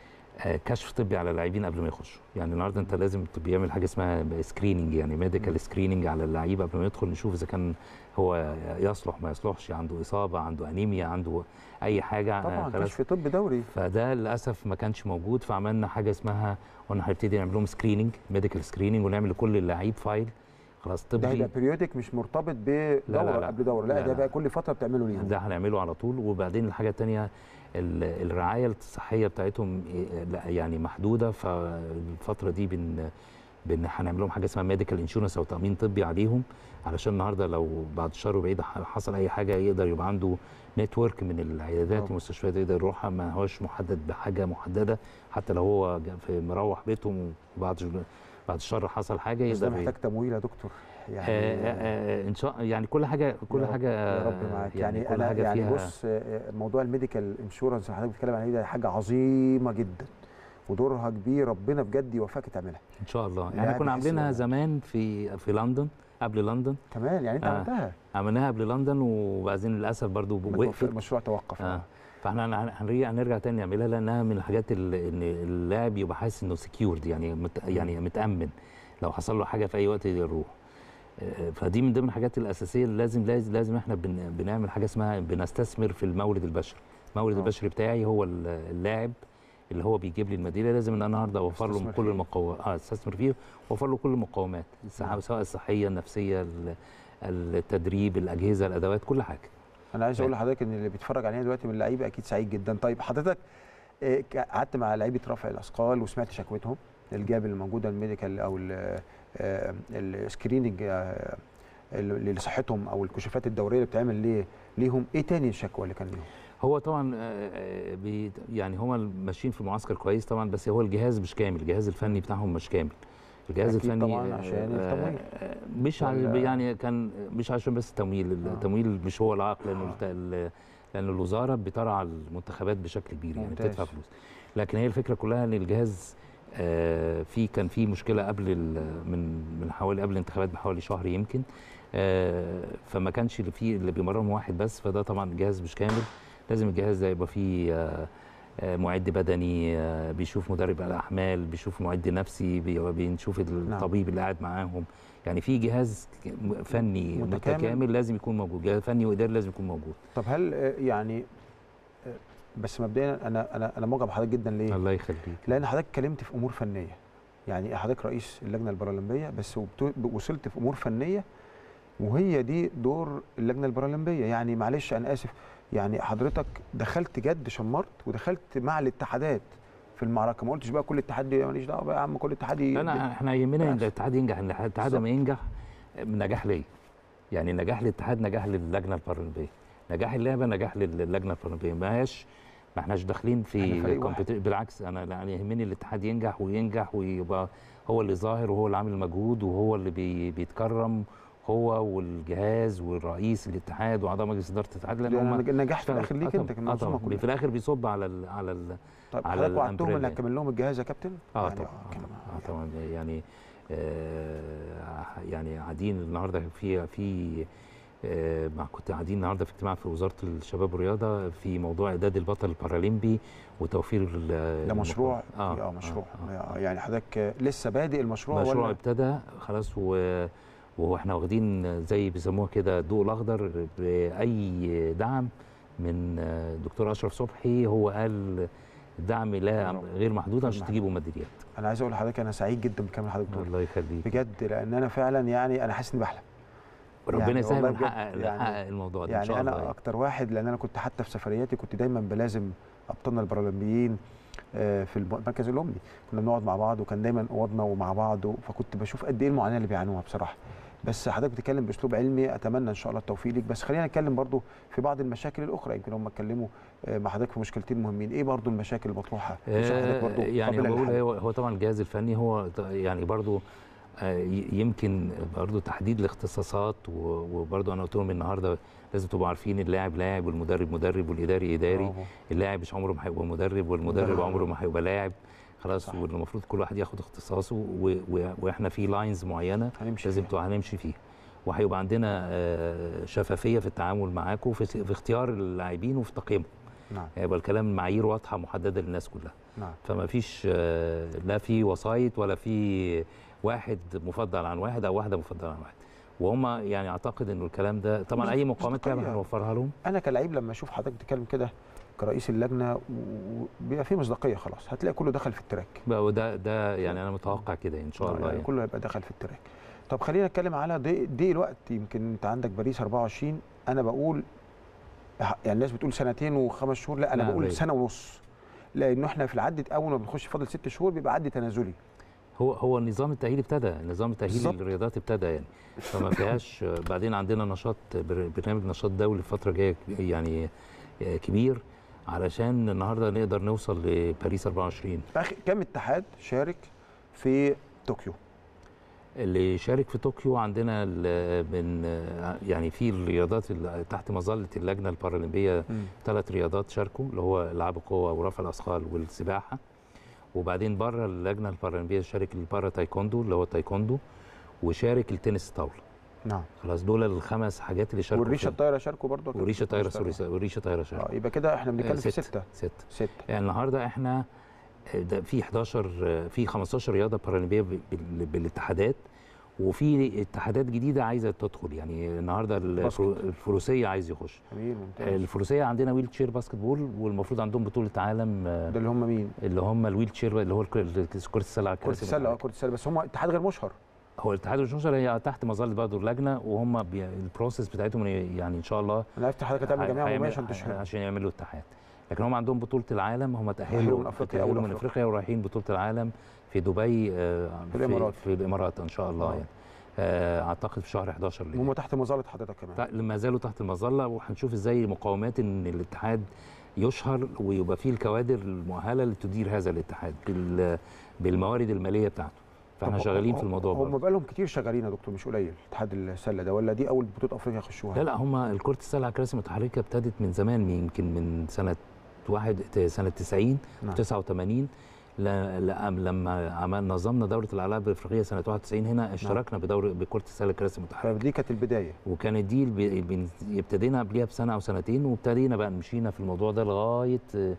آه، كشف طبي على اللاعبين قبل ما يخشوا يعني النهارده انت لازم بيعمل حاجه اسمها سكريننج يعني ميديكال سكريننج على اللعيبه قبل ما يدخل نشوف اذا كان هو يصلح ما يصلحش عنده اصابه عنده انيميا عنده اي حاجه آه، طبعا خلاص كشف طب دوري فده للاسف ما كانش موجود فعملنا حاجه اسمها قلنا هنبتدي نعمل لهم سكريننج ميديكال سكريننج ونعمل لكل لعيب فايل خلاص ده طبي هيبقى بيريودك مش مرتبط بدوره لا، لا. قبل دوره لا, لا، ده لا. بقى كل فتره بتعمله ليهم ده هنعمله على طول وبعدين الحاجه الثانيه الرعايه الصحيه بتاعتهم إيه، لا، يعني محدوده فالفتره دي بن بن هنعمل لهم حاجه اسمها ميديكال انشورنس او تامين طبي عليهم علشان النهارده لو بعد شهر وبعيد حصل اي حاجه يقدر يبقى عنده نتورك من العيادات آه. والمستشفيات يقدر يروحها ما هوش محدد بحاجه محدده حتى لو هو جا- في مروح بيتهم وبعد بعد الشهر حصل حاجه بس ده يقدر ي- محتاج تمويل يا دكتور يعني آه، آه، آه، ان شاء يعني كل حاجه كل يا رب- حاجه يا رب معاك يعني, كل انا حاجه يعني فيها بص آه، موضوع الميديكال انشورنس اللي حضرتك بتتكلم عليه ده حاجه عظيمه جدا ودورها كبير ربنا بجد يوفقك تعملها ان شاء الله لا، احنا كنا بحس عاملينها إن- زمان في في لندن قبل لندن كمان يعني انت آه. عملتها عملناها قبل لندن وبعدين للاسف برضو وقفت المشروع توقف اه فاحنا هن- هنرجع هنرجع تاني نعملها لانها من الحاجات اللي ان اللاعب يبقى حاسس انه سكيورد يعني مت يعني متامن لو حصل له حاجه في اي وقت يقدر يروح آه، فدي من ضمن الحاجات الاساسيه اللي لازم لازم لازم احنا بن بنعمل حاجه اسمها بنستثمر في المورد البشري المورد آه. البشري بتاعي هو ال- اللاعب اللي هو بيجيب لي المدينه لازم ان انا النهارده اوفر له استثمر كل فيه. المقومات اه استثمر فيه واوفر له كل المقومات الصح- سواء الصحيه النفسيه ال- التدريب الاجهزه الادوات كل حاجه انا عايز اقول لحضرتك ان اللي بيتفرج علينا دلوقتي من اللعيبه اكيد سعيد جدا طيب حضرتك آه، ك- قعدت مع لعيبه رفع الاثقال وسمعت شكوتهم الجاب اللي موجوده الميديكال او ال- آه، السكريننج آه، اللي لصحتهم او الكشوفات الدوريه اللي بتعمل ليه ليهم ايه تاني الشكوى اللي كان ليهم هو طبعا آه، آه، بي يعني هم ماشيين في معسكر كويس طبعا بس هو الجهاز مش كامل الجهاز الفني بتاعهم مش كامل الجهاز أكيد الفني طبعاً آه، عشان آه، التمويل. آه، مش عن ولا- يعني كان مش عشان بس التمويل آه. التمويل مش هو العائق لانه آه. الت- ال- لان الوزاره بترعى المنتخبات بشكل كبير يعني ممتاز. بتدفع فلوس لكن هي الفكره كلها ان الجهاز آه، في كان في مشكله قبل ال- من من حوالي قبل الانتخابات بحوالي شهر يمكن آه، فما كانش اللي فيه اللي بيمرهم واحد بس فده طبعا الجهاز مش كامل لازم الجهاز ده يبقى فيه آه، آه، معد بدني آه، بيشوف مدرب الاحمال بيشوف معد نفسي بي- بنشوف الطبيب اللي قاعد معاهم يعني في جهاز ك- فني متكامل. متكامل, لازم يكون موجود جهاز فني واداري لازم يكون موجود طب هل آه، يعني آه، بس مبدئيا انا انا انا معجب بحضرتك جدا ليه؟ الله يخليك لان حضرتك اتكلمت في امور فنيه يعني حضرتك رئيس اللجنه البارالمبيه بس وبت- وصلت في امور فنيه وهي دي دور اللجنه البارالمبيه يعني معلش انا اسف يعني حضرتك دخلت جد شمرت ودخلت مع الاتحادات في المعركه ما قلتش بقى كل اتحاد ماليش دعوه بقى يا عم كل اتحاد ي- انا احنا يهمنا ان بالعكس. الاتحاد ينجح ان الاتحاد بالظبط. ما ينجح نجاح ليا يعني نجاح الاتحاد نجاح للجنه البارالمبيه نجاح اللعبه نجاح للجنه البارالمبيه ما هياش ما احناش داخلين إحنا في فريق واحد. competi- بالعكس انا يعني يهمني الاتحاد ينجح وينجح ويبقى هو اللي ظاهر وهو اللي عامل المجهود وهو اللي بي بيتكرم هو والجهاز والرئيس الاتحاد واعضاء مجلس اداره الاتحاد لان هم يعني نجاح في الاخر ليك انت كمنظومه في كلها الاخر بيصب على ال على ال طب على حضرتك وعدتهم الأمبريلا انك يعني. هتكمل لهم الجهاز يا كابتن اه يعني طبعا كده. آه طبعا يعني آه يعني قاعدين النهارده في في آه مع كنت قاعدين النهارده في اجتماع في وزاره الشباب والرياضه في موضوع اعداد البطل البارالمبي وتوفير ال- ده مشروع المقاومة. اه مشروع آه آه. يعني حضرتك لسه بادئ المشروع مشروع ولا ابتدى خلاص و واحنا واخدين زي بيسموها كده الضوء الاخضر باي دعم من آه، دكتور اشرف صبحي هو قال الدعم لا برافو. غير محدود عشان محدود. تجيبوا ميداليات انا عايز اقول لحضرتك انا سعيد جدا بكلام حضرتك بتقول الله يخليك بجد لان انا فعلا يعني انا حاسس اني بحلم ربنا يعني يسهل والله بجد ونحقق يعني- نحقق الموضوع ده ان يعني شاء الله انا يعني. اكتر واحد لان انا كنت حتى في سفرياتي كنت دايما بلازم ابطالنا البارالمبيين آه، في الم- المركز الامني كنا بنقعد مع بعض وكان دايما اوضنا ومع بعض فكنت بشوف قد ايه المعاناه اللي بيعانوها بصراحه بس حضرتك بتتكلم باسلوب علمي اتمنى ان شاء الله التوفيق ليك بس خلينا نتكلم برضو في بعض المشاكل الاخرى يمكن هم اتكلموا آه، مع حضرتك في مشكلتين مهمين ايه برضو المشاكل المطروحه عشان حضرتك برضو آه، يعني قابلة هو بقول للحل. هو, هو طبعا الجهاز الفني هو ط- يعني برضو آه، ي- يمكن برضو تحديد الاختصاصات و- وبرضو انا قلت لهم النهارده لازم تبقوا عارفين اللاعب لاعب والمدرب مدرب والاداري اداري برافو. اللاعب مش عمره ما هيبقى مدرب والمدرب برافو. عمره ما هيبقى لاعب خلاص صح. والمفروض كل واحد ياخد اختصاصه و- و- واحنا في لاينز معينه هنمشي لازم فيها. تو- هنمشي فيها وهيبقى عندنا آه، شفافيه في التعامل معاكم في, في اختيار اللاعبين وفي تقييمهم نعم هيبقى الكلام معايير واضحه محدده للناس كلها نعم فما فيش آه، لا في وسايط ولا في واحد مفضل عن واحد او واحده مفضله عن واحد وهم يعني اعتقد انه الكلام ده طبعا مص- اي مقاومات لعبه مصداقية. هنوفرها لهم انا كلاعب لما اشوف حضرتك بتتكلم كده كرئيس اللجنه وبيبقى فيه مصداقيه خلاص هتلاقي كله دخل في التراك بقى وده ده يعني انا متوقع كده ان شاء آه، الله يعني يعني. كله هيبقى دخل في التراك طب خلينا نتكلم على دي, دي الوقت يمكن انت عندك باريس 24 انا بقول يعني الناس بتقول سنتين وخمس شهور لا انا لا، بقول بعيد. سنه ونص لانه احنا في العد اول ما بنخش فاضل ست شهور بيبقى عد تنازلي هو هو النظام التاهيلي ابتدى نظام التاهيلي بالظبط. للرياضات ابتدى يعني فما فيهاش بعدين عندنا نشاط بر- برنامج نشاط دولي الفتره الجايه يعني آه، كبير علشان النهارده نقدر نوصل لباريس 24 أخ- كم اتحاد شارك في طوكيو اللي شارك في طوكيو عندنا ال- من يعني في الرياضات اللي تحت مظله اللجنه البارالمبيه ثلاث رياضات شاركوا اللي هو العاب القوه ورفع الاثقال والسباحه وبعدين بره اللجنه البارالمبيه شارك البارا تايكوندو اللي هو التايكوندو وشارك التنس الطاوله نعم خلاص دول الخمس حاجات اللي شاركوا والريشه في- الطايره شاركوا برضه وريشه طايره سوري وريشه طايره شاركوا اه يبقى كده احنا بنتكلم في ستة. سته ستة سته يعني النهارده احنا ده في 11 في 15 رياضه بارالمبيه ب- بال- بالاتحادات وفي اتحادات جديده عايزه تدخل يعني النهارده الفرو- باسكت. الفروسيه عايز يخش جميل ممتاز الفروسيه عندنا ويل تشير باسكت بول والمفروض عندهم بطوله عالم آه، ده اللي هم مين؟ اللي هم الويل تشير اللي هو الك- كره السله على كرة الكراسي السله اه المتحركة. كرة السله بس هم اتحاد غير مشهر هو الاتحاد الشوشر هي تحت مظله برضه اللجنه وهم بي... البروسيس بتاعتهم يعني ان شاء الله انا عرفت حضرتك هتعمل جميع هيعمل- عموميه عشان تشهر عشان يعملوا اتحاد لكن هم عندهم بطوله العالم هم تأهلوا تاهلوا من أفريقيا تأهلوا أول من أفريقيا. افريقيا ورايحين بطوله العالم في دبي آه، في الإمارات. في الامارات ان شاء الله آه. يعني آه، اعتقد في شهر 11 اللي هم تحت مظله حضرتك كمان جاي. ما زالوا تحت المظله وهنشوف ازاي مقومات ان الاتحاد يشهر ويبقى فيه الكوادر المؤهله لتدير هذا الاتحاد بال- بالموارد الماليه بتاعته فاحنا طب شغالين هم- في الموضوع هم برضه. بقالهم كتير شغالين يا دكتور مش قليل اتحاد السله ده ولا دي اول بطوله افريقيا يخشوها لا لا هم كره السله على الكراسي المتحركه ابتدت من زمان يمكن من سنه واحد سنه 90 نعم. 89 ل- ل- لما عمل نظمنا دوره الالعاب الافريقيه سنه 91 هنا اشتركنا بدور بكره السله الكراسي المتحركه فدي كانت البدايه وكانت دي الب- بن- ابتدينا قبليها بسنه او سنتين وابتدينا بقى مشينا في الموضوع ده لغايه آه،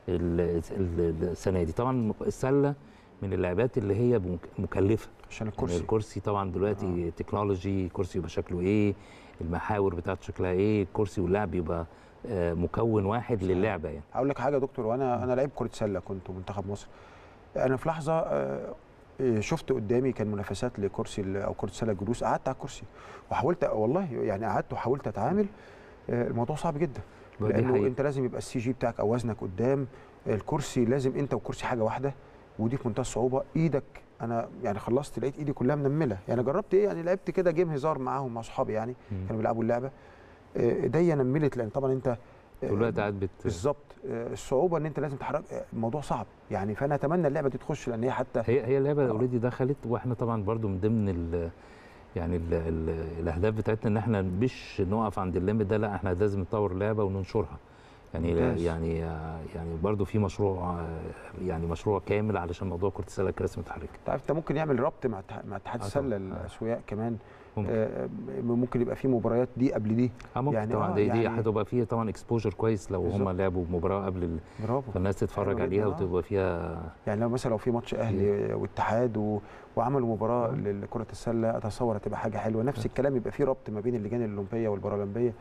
ال- ال- السنه دي طبعا السله من اللعبات اللي هي مك- مكلفه عشان يعني الكرسي الكرسي طبعا دلوقتي آه. تكنولوجي الكرسي يبقى شكله ايه المحاور بتاعته شكلها ايه الكرسي واللعب يبقى آه، مكون واحد صحيح. للعبه يعني هقول لك حاجه يا دكتور وانا انا لعيب كره سله كنت منتخب مصر انا في لحظه آه، آه، شفت قدامي كان منافسات لكرسي ال- او كره سله جلوس قعدت على الكرسي وحاولت والله يعني قعدت وحاولت اتعامل آه، الموضوع صعب جدا دي لانه حقيقة. انت لازم يبقى السي جي بتاعك او وزنك قدام الكرسي لازم انت والكرسي حاجه واحده ودي في منتهى الصعوبه ايدك انا يعني خلصت لقيت ايدي كلها منمله يعني جربت ايه يعني لعبت كده جيم هزار معاهم مع اصحابي يعني مم. كانوا بيلعبوا اللعبه آه، ايديا نملت لان طبعا انت آه، طول الوقت قاعد بت بالظبط آه، الصعوبه ان انت لازم تحرك آه، الموضوع صعب يعني فانا اتمنى اللعبه دي تخش لان هي حتى هي هي اللعبه آه. اوريدي دخلت واحنا طبعا برضو من ضمن ال يعني ال ال الاهداف بتاعتنا ان احنا مش نقف عند الليمت ده لا احنا لازم نطور اللعبه وننشرها يعني ممتاز. يعني يعني برضو في مشروع آه، يعني مشروع كامل علشان موضوع كره السله الكراسي المتحركه انت عارف انت ممكن يعمل ربط مع اتح- مع اتحاد آه السله طبعاً. آه. الاسوياء كمان ممكن. آه، ممكن يبقى في مباريات دي قبل دي اه ممكن يعني طبعا آه، دي, دي يعني- هتبقى فيها طبعا اكسبوجر كويس لو هم بالظبط. لعبوا مباراه قبل ال... برافو فالناس تتفرج حلو جداً، عليها آه. وتبقى فيها يعني لو مثلا لو في ماتش اهلي واتحاد و... وعملوا مباراه آه. لكره السله اتصور هتبقى حاجه حلوه نفس الكلام يبقى في ربط ما بين اللجان الاولمبيه والبارالمبيه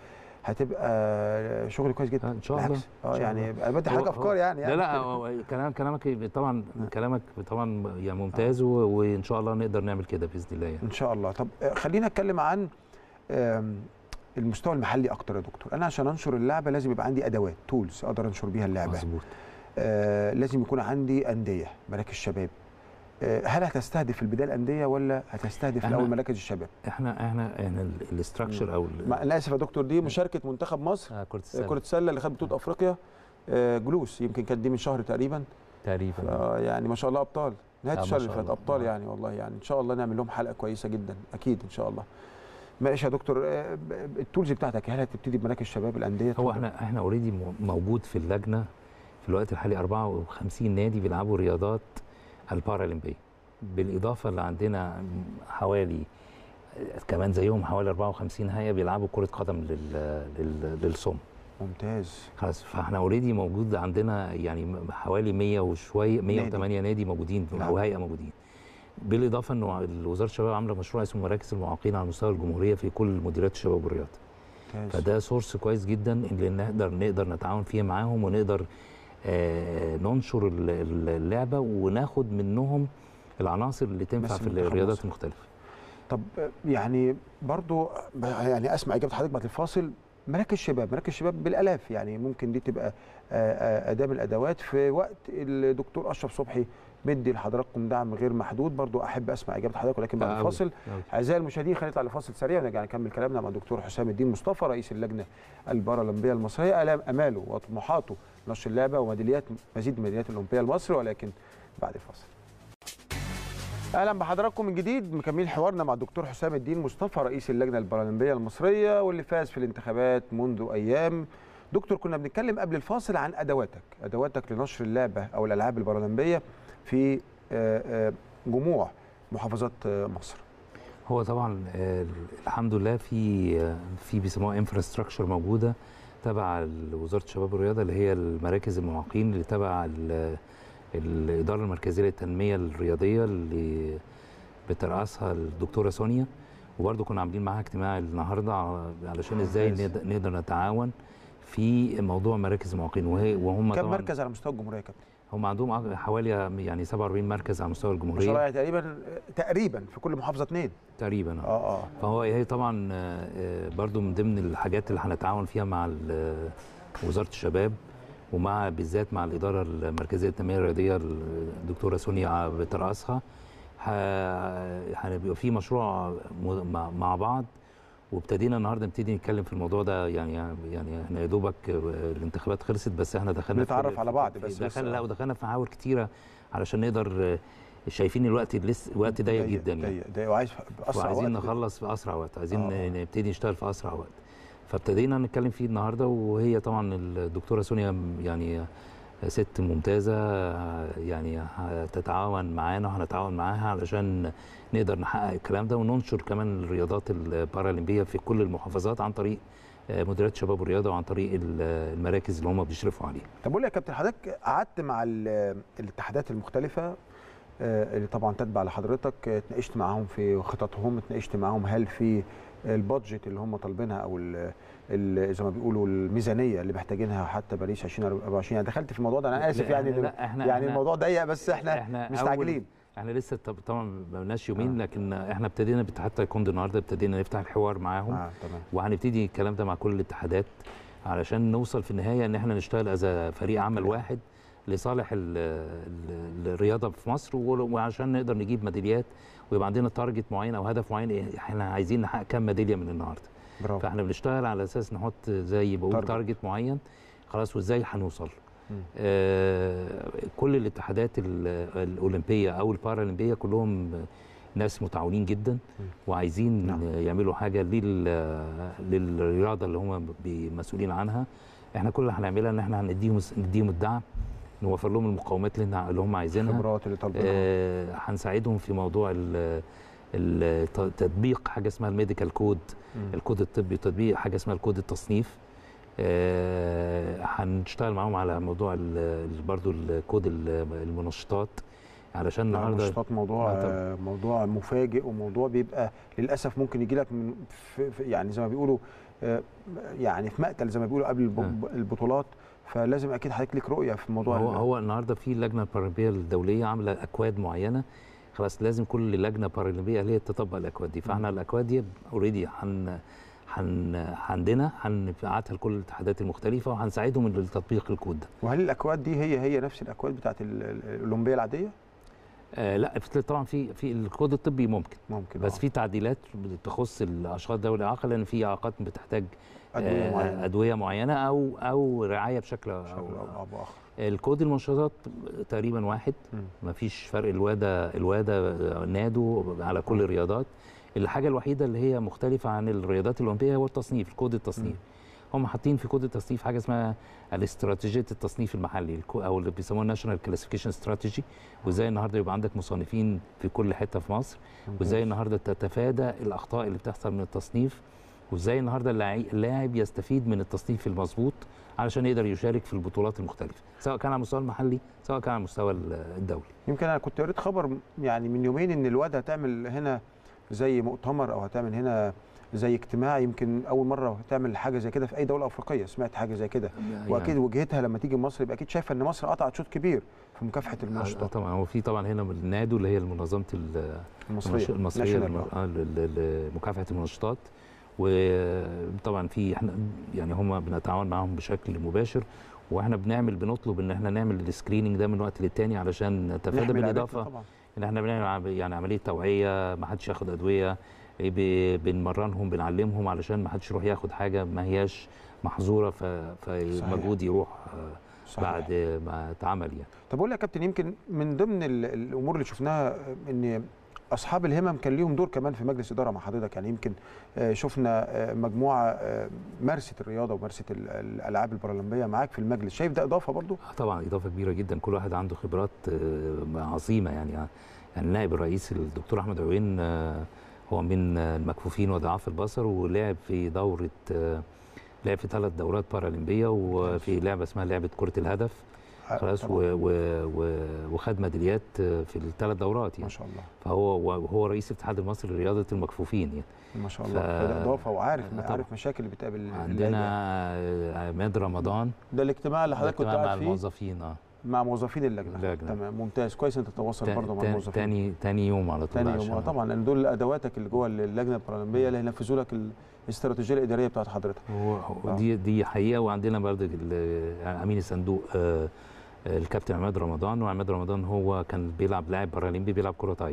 هتبقى شغل كويس جدا آه، إن شاء الله. بالعكس. إن اه شاء يعني الله. انا بدي هو- حاجه هو- افكار يعني, يعني لا لا هو كلام كلامك طبعا كلامك طبعا يعني ممتاز و... وان شاء الله نقدر نعمل كده باذن الله يعني ان شاء الله طب آه، خلينا اتكلم عن آم، المستوى المحلي اكتر يا دكتور انا عشان انشر اللعبه لازم يبقى عندي ادوات تولز اقدر انشر بيها اللعبه مظبوط آه لازم يكون عندي انديه مراكز شباب آه هل هتستهدف في البدايه الانديه ولا هتستهدف إحنا- الاول مراكز الشباب احنا احنا احنا الاستراكشر او ال- ما- انا اسف يا دكتور دي مشاركه منتخب مصر آه، كره آه، السله كره السله اللي خد بطوله افريقيا آه جلوس يمكن كانت دي من شهر تقريبا تقريبا آه يعني ما شاء الله ابطال نهايه آه، ما الشهر شاء اللي فات الله. ابطال آه. يعني والله يعني ان شاء الله نعمل لهم حلقه كويسه جدا اكيد ان شاء الله ماشي يا دكتور آه، ب- التولز بتاعتك هل هتبتدي بمراكز الشباب الانديه هو اتفضل. احنا احنا اوريدي موجود في اللجنه في الوقت الحالي 54 نادي بيلعبوا رياضات البارالمبيه بالاضافه اللي عندنا حوالي كمان زيهم حوالي 54 هيئه بيلعبوا كره قدم لل لل للصم ممتاز خلاص فاحنا اوريدي موجود عندنا يعني حوالي 100 وشويه 108 نادي موجودين نعم. او هيئه موجودين بالاضافه انه وزاره الشباب عامله مشروع اسمه مراكز المعاقين على مستوى الجمهوريه في كل مديريات الشباب والرياضه ممتاز فده سورس كويس جدا اللي نقدر نقدر نتعاون فيه معاهم ونقدر آه، ننشر ال- ال- اللعبه وناخد منهم العناصر اللي تنفع بس في منتخب الرياضات مصر. المختلفه طب آه، يعني برضو ب- يعني اسمع اجابه حضرتك بعد الفاصل مراكز شباب مراكز شباب بالالاف يعني ممكن دي تبقى آه، آه، اداه من الادوات في وقت الدكتور اشرف صبحي مدي لحضراتكم دعم غير محدود برضو احب اسمع اجابه حضرتك ولكن بعد آه، أوي. الفاصل أوي. اعزائي المشاهدين خلينا نطلع لفاصل سريع ونرجع نكمل كلامنا مع الدكتور حسام الدين مصطفى رئيس اللجنه البارالمبيه المصريه آلام- اماله وطموحاته نشر اللعبه وميداليات مزيد من الميداليات الاولمبيه لمصر ولكن بعد الفاصل اهلا بحضراتكم من جديد مكملين حوارنا مع الدكتور حسام الدين مصطفى رئيس اللجنه البارالمبيه المصريه واللي فاز في الانتخابات منذ ايام دكتور كنا بنتكلم قبل الفاصل عن ادواتك ادواتك لنشر اللعبه او الالعاب البارالمبيه في آه، آه، جموع محافظات آه، مصر هو طبعا آه، الحمد لله في آه، في بيسموها انفراستراكشر موجوده تبع وزاره الشباب والرياضه اللي هي المراكز المعاقين اللي تبع ال- الاداره المركزيه للتنميه الرياضيه اللي بترأسها الدكتوره سونيا وبرضه كنا عاملين معاها اجتماع النهارده على- علشان ازاي ممتاز. نقدر- نقدر نتعاون في موضوع مراكز المعاقين وهي وهم كم طبعا مركز على مستوى الجمهوريه يا كابتن؟ هم عندهم حوالي يعني 47 مركز على مستوى ما شاء الله الجمهوريه يعني تقريبا تقريبا في كل محافظه اثنين تقريبا آه. اه اه فهو هي طبعا آه، آه، برضو من ضمن الحاجات اللي هنتعاون فيها مع ال- وزاره الشباب ومع بالذات مع الاداره المركزيه للتنميه الرياضيه الدكتوره سونيا بترأسها ه- هنبقى في مشروع م- مع- مع بعض وابتدينا النهارده نبتدي نتكلم في الموضوع ده يعني يعني احنا يا دوبك الانتخابات خلصت بس احنا دخلنا في- بنتعرف على بعض في- بس لسه. دخلنا لا ودخلنا في محاور كتيره علشان نقدر شايفين الوقت لسه وقت ضيق جدا يعني ضيق ضيق وعايز باسرع وعايزين وقت. نخلص في اسرع وقت عايزين آه. نبتدي نشتغل في اسرع وقت فابتدينا نتكلم فيه النهارده وهي طبعا الدكتوره سونيا يعني ست ممتازه يعني هتتعاون معانا وهنتعاون معاها علشان نقدر نحقق الكلام ده وننشر كمان الرياضات البارالمبيه في كل المحافظات عن طريق مديريات شباب الرياضه وعن طريق المراكز اللي هم بيشرفوا عليها. طب قول لي يا كابتن حضرتك قعدت مع ال- الاتحادات المختلفه آه، اللي طبعا تتبع لحضرتك آه، اتناقشت معاهم في خططهم اتناقشت معاهم هل في البادجت اللي هم طالبينها او ال- ال- زي ما بيقولوا الميزانيه اللي محتاجينها حتى باريس 2024 يعني دخلت في الموضوع ده انا اسف لا، يعني إحنا- لا، إحنا- يعني إحنا- الموضوع ضيق بس احنا, إحنا أول- مستعجلين احنا لسه طب- طبعا ما بقناش يومين آه. لكن احنا ابتدينا باتحاد تايكوندو النهارده ابتدينا نفتح الحوار معاهم اه تمام وهنبتدي الكلام ده مع كل الاتحادات علشان نوصل في النهايه ان احنا نشتغل از فريق عمل واحد لصالح ال ال الرياضه في مصر و- وعشان نقدر نجيب ميداليات ويبقى عندنا تارجت معين او هدف معين إيه، احنا عايزين نحقق كام ميداليه من النهارده برافو فاحنا بنشتغل على اساس نحط زي بقول تارجت. تارجت معين خلاص وازاي هنوصل مم. آه كل الاتحادات ال- الاولمبيه او البارالمبيه كلهم ناس متعاونين جدا مم. وعايزين نعم. يعملوا حاجه لل- للرياضه اللي هم مسؤولين عنها احنا كل اللي هنعملها ان احنا هنديهم نديهم الدعم نوفر لهم المقومات اللي اللي هم عايزينها الخبرات اللي طالبينها آه، هنساعدهم في موضوع ال- ال- تطبيق حاجه اسمها الميديكال كود مم. الكود الطبي وتطبيق حاجه اسمها الكود التصنيف آه، هنشتغل معاهم على موضوع ال- ال- برضو الكود ال- المنشطات علشان لا، النهارده النشاطات موضوع آه، طبعاً. آه، موضوع مفاجئ وموضوع بيبقى للاسف ممكن يجي لك من في في- يعني زي ما بيقولوا آه، يعني في مقتل زي ما بيقولوا قبل الب- البطولات فلازم اكيد حضرتك ليك رؤيه في موضوع هو ال- هو النهارده في اللجنه البارالمبيه الدوليه عامله اكواد معينه خلاص لازم كل لجنه بارالمبيه هي تطبق الاكواد دي فاحنا الاكواد دي اوريدي هن هن عندنا هنبعتها لكل الاتحادات المختلفه وهنساعدهم لتطبيق الكود ده وهل الاكواد دي هي هي نفس الاكواد بتاعت ال- ال- الاولمبيه العاديه آه لا في- طبعا في في الكود الطبي ممكن ممكن بس آه. في تعديلات تخص الاشخاص ذوي الاعاقه لان في اعاقات بتحتاج ادويه آه، معينه ادويه معينه او او رعايه بشكل بشكل أو او أو باخر الكود المنشطات تقريبا واحد مم. مفيش فرق الواده الواده نادو على كل الرياضات الحاجه الوحيده اللي هي مختلفه عن الرياضات الاولمبيه هو التصنيف الكود التصنيف هم حاطين في كود التصنيف حاجه اسمها الاستراتيجيه التصنيف المحلي الكو- او اللي بيسموه ناشونال كلاسيفيكيشن استراتيجي وازاي النهارده يبقى عندك مصنفين في كل حته في مصر وازاي النهارده تتفادى الاخطاء اللي بتحصل من التصنيف وازاي النهارده اللاعب اللاعب يستفيد من التصنيف المظبوط علشان يقدر يشارك في البطولات المختلفه سواء كان على المستوى المحلي سواء كان على المستوى الدولي يمكن انا كنت قريت خبر يعني من يومين ان الواد هتعمل هنا زي مؤتمر او هتعمل هنا زي اجتماع يمكن اول مره تعمل حاجه زي كده في اي دوله افريقيه سمعت حاجه زي كده واكيد وجهتها لما تيجي مصر يبقى اكيد شايفه ان مصر قطعت شوط كبير في مكافحه آه، المنشطات طبعا هو في طبعا هنا النادو اللي هي منظمه ال- المصريه المصريه National للم- آه. آه، ل- ل- لمكافحه المنشطات وطبعا في احنا يعني هم بنتعاون معاهم بشكل مباشر واحنا بنعمل بنطلب ان احنا نعمل السكريننج ده من وقت للتاني علشان نتفادى نحمي لعيبتنا بالاضافه طبعا ان احنا بنعمل عم- يعني عمليه توعيه ما حدش ياخد ادويه إيه، ب- بنمرنهم بنعلمهم علشان ما حدش يروح ياخد حاجه ما هياش محظوره ف- فالمجهود يروح آه، صحيح. بعد ما اتعمل يعني طب اقول لك يا كابتن يمكن من ضمن ال- الامور اللي شفناها ان اصحاب الهمم كان ليهم دور كمان في مجلس اداره مع حضرتك يعني يمكن آه، شفنا آه، مجموعه آه، مارست الرياضه ومارست ال- الالعاب البارالمبيه معاك في المجلس شايف ده اضافه برضو آه طبعا اضافه كبيره جدا كل واحد عنده خبرات آه، عظيمه يعني يعني النائب الرئيس الدكتور احمد عوين آه، هو من آه، المكفوفين وضعاف البصر ولعب في دوره آه، لعب في ثلاث دورات بارالمبيه وفي لعبه اسمها لعبه كره الهدف آه، خلاص طبعاً. و و و وخد ميداليات آه، في الثلاث دورات ما يعني شاء الله فهو وهو رئيس الاتحاد المصري لرياضه المكفوفين يعني ما شاء ف- الله ده اضافه وعارف طبعاً. عارف مشاكل اللي بتقابل اللعيبة. عندنا آه، عماد رمضان ده الاجتماع اللي حضرتك كنت اجتماع مع قاعد فيه الموظفين اه مع موظفين اللجنه اللجنة. تمام ممتاز كويس انت تتواصل تا- برضه مع تا- الموظفين تاني تاني يوم على طول تاني عشان يوم آه طبعا لان دول ادواتك اللي جوه اللجنه البارالمبيه اللي هينفذوا لك الاستراتيجيه الاداريه بتاعت حضرتك هو هو آه. دي دي حقيقه وعندنا برضه ال- امين الصندوق آه، آه، الكابتن عماد رمضان وعماد رمضان هو كان بيلعب لاعب بارالمبي بيلعب كره طايره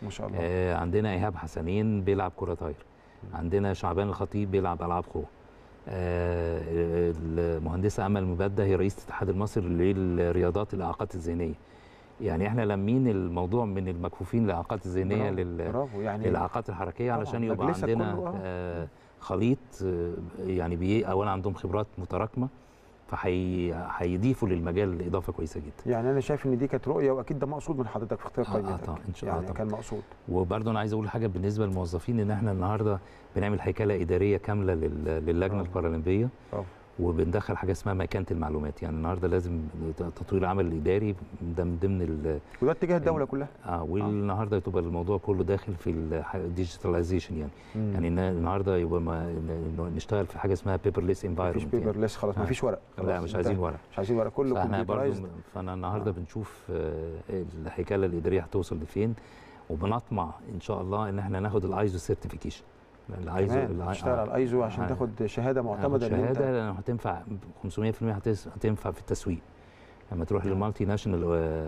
ما شاء الله آه عندنا ايهاب حسنين بيلعب كره طايره عندنا شعبان الخطيب بيلعب العاب قوه آه المهندسه امل مبدة هي رئيسه الاتحاد المصري للرياضات الاعاقات الذهنيه يعني احنا لامين الموضوع من المكفوفين للاعاقات الذهنيه برافو، لل برافو يعني للاعاقات الحركيه طبعاً، علشان يبقى مجلسك عندنا كله، آه. آه خليط آه يعني بي اولا عندهم خبرات متراكمه فهيضيفوا للمجال اضافه كويسه جدا يعني انا شايف ان دي كانت رؤيه واكيد ده مقصود من حضرتك في اختيار آه، آه، قائمتك طبعاً، إن شاء الله يعني طبعاً. كان مقصود وبرضه انا عايز اقول حاجه بالنسبه للموظفين ان احنا النهارده بنعمل هيكله اداريه كامله لل- للجنه آه. البارالمبيه آه. وبندخل حاجه اسمها مكانه المعلومات يعني النهارده لازم تطوير العمل الاداري ده من ضمن ال وده اتجاه الدوله كلها اه والنهارده تبقى الموضوع كله داخل في الديجيتاليزيشن يعني مم. يعني إن النهارده يبقى ما إنه نشتغل في حاجه اسمها بيبرليس مفيش انفايرمنت بيبر ليس خلاص آه. مفيش ورق لا خلاص، مش انتهى. عايزين ورق مش عايزين ورق كله فاحنا برضو كمبيوترايزد فانا النهارده آه. بنشوف آه، الهيكله الاداريه هتوصل لفين وبنطمع ان شاء الله ان احنا ناخد الايزو سيرتيفيكيشن الايزو كمان تشتغل على الايزو عشان آه. تاخد شهاده معتمده إن أنت- شهاده لانه هتنفع 500% هتس- هتنفع في التسويق لما تروح للمالتي ناشونال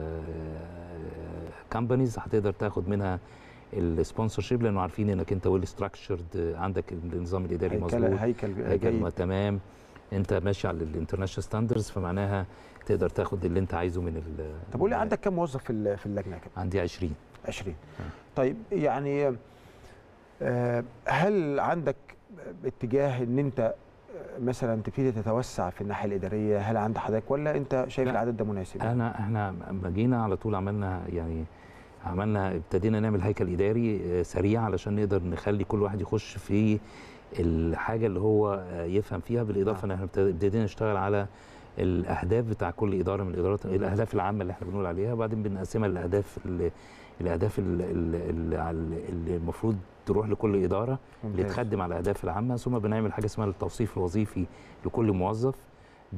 كامبانيز هتقدر تاخد منها السبونسر شيب لانه عارفين انك انت ويل ستراكشرد عندك النظام الاداري هيكل مظبوط هيكل هيكل جيد تمام انت ماشي على الانترناشونال ستاندرز فمعناها تقدر تاخد اللي انت عايزه من ال طب قول لي عندك كام موظف في ال- في اللجنه كده عندي 20 20 آه. طيب يعني آه، هل عندك اتجاه ان انت آه، مثلا تبتدي تتوسع في الناحيه الاداريه هل عند حضرتك ولا انت شايف لا. العدد ده مناسب انا احنا لما جينا على طول عملنا يعني عملنا ابتدينا نعمل هيكل اداري آه، سريع علشان نقدر نخلي كل واحد يخش في الحاجه اللي هو آه، يفهم فيها بالاضافه ان احنا ابتد- ابتدينا نشتغل على الاهداف بتاع كل اداره من الادارات الاهداف العامه اللي احنا بنقول عليها وبعدين بنقسمها للاهداف ال- الاهداف ال- ال- ال- على- اللي المفروض تروح لكل اداره اللي ممتاز. تخدم على الاهداف العامه ثم بنعمل حاجه اسمها التوصيف الوظيفي لكل موظف ب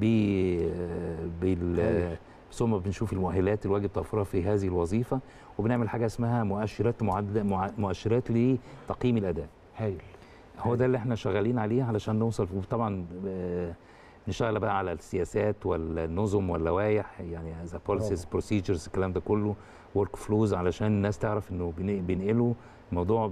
بال هايل. ثم بنشوف المؤهلات الواجب توفرها في هذه الوظيفه وبنعمل حاجه اسمها مؤشرات معدل مع- مؤشرات لتقييم الاداء هايل هو ده اللي احنا شغالين عليه علشان نوصل وطبعا آه، نشتغل بقى على السياسات والنظم واللوائح يعني ذا بوليسيز بروسيجرز الكلام ده كله ورك فلوز علشان الناس تعرف انه بن- بينقلوا الموضوع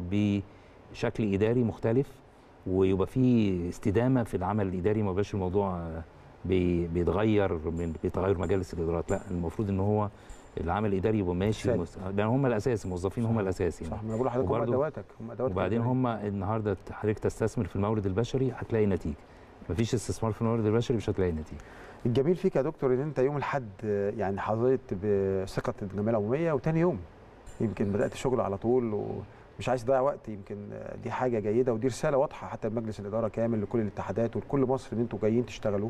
بشكل اداري مختلف ويبقى في استدامه في العمل الاداري ما يبقاش الموضوع آه، بي- بيتغير من بيتغير مجالس الادارات لا المفروض ان هو العمل الاداري يبقى ماشي ثابت. مس- لان هم الاساس الموظفين هم صح. الاساس يعني صح ما أنا بقول لحضرتك هم وبرضو- ادواتك هم ادواتك وبعدين الإدارية. هم النهارده حضرتك تستثمر في المورد البشري هتلاقي نتيجه مفيش استثمار في المورد البشري مش هتلاقي نتيجه الجميل فيك يا دكتور ان انت يوم الاحد آه، يعني حظيت بثقه الجمعيه العموميه وتاني يوم يمكن بدات شغل على طول ومش عايز تضيع وقت يمكن آه، دي حاجه جيده ودي رساله واضحه حتى لمجلس الاداره كامل لكل الاتحادات ولكل مصر ان انتوا جايين تشتغلوا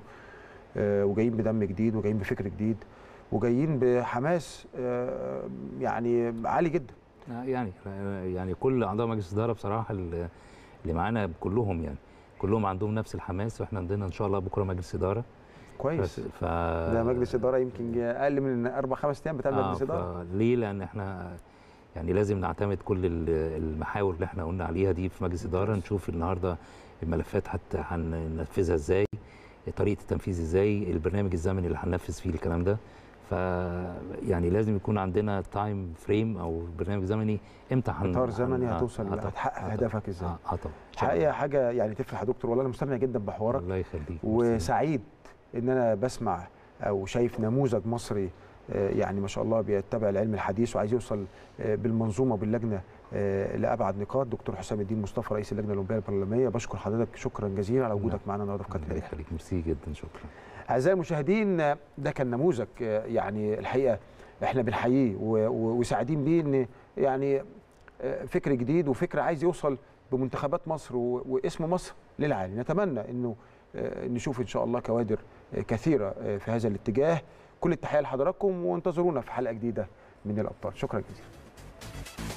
آه، وجايين بدم جديد وجايين بفكر جديد وجايين بحماس آه، يعني عالي جدا آه، يعني يعني كل اعضاء مجلس الاداره بصراحه اللي اللي معانا كلهم يعني كلهم عندهم نفس الحماس واحنا عندنا ان شاء الله بكره مجلس اداره كويس ف ده مجلس اداره يمكن اقل من اربع خمس ايام بتاع مجلس اداره ليه لان احنا يعني لازم نعتمد كل ال- المحاور اللي احنا قلنا عليها دي في مجلس اداره نشوف النهارده الملفات حتى هننفذها ازاي طريقه التنفيذ ازاي البرنامج الزمني اللي هننفذ فيه الكلام ده ف يعني لازم يكون عندنا تايم فريم او برنامج زمني امتى هن اطار هن- زمني آه، هتوصل آه طبعاً، هتحقق آه طبعاً، هدفك ازاي اه آه طبعا حقيقه حاجه يعني تفرح يا دكتور والله انا مستمع جدا بحوارك الله يخليك وسعيد ان انا بسمع او شايف نموذج مصري آه، يعني ما شاء الله بيتبع العلم الحديث وعايز يوصل آه، بالمنظومه وباللجنه آه، لابعد نقاط دكتور حسام الدين مصطفى رئيس اللجنه الاولمبيه البرلمانيه بشكر حضرتك شكرا جزيلا على وجودك معنا النهارده في قناه الله الريح يخليك ميرسي جدا شكرا اعزائي المشاهدين آه، ده كان نموذج آه، يعني الحقيقه احنا بنحييه و- و- وسعيدين بيه ان يعني آه، فكر جديد وفكر عايز يوصل بمنتخبات مصر و- واسم مصر للعالم نتمنى انه آه، نشوف ان شاء الله كوادر آه، كثيره آه، في هذا الاتجاه كل التحيه لحضراتكم وانتظرونا في حلقه جديده من الابطال شكرا جزيلا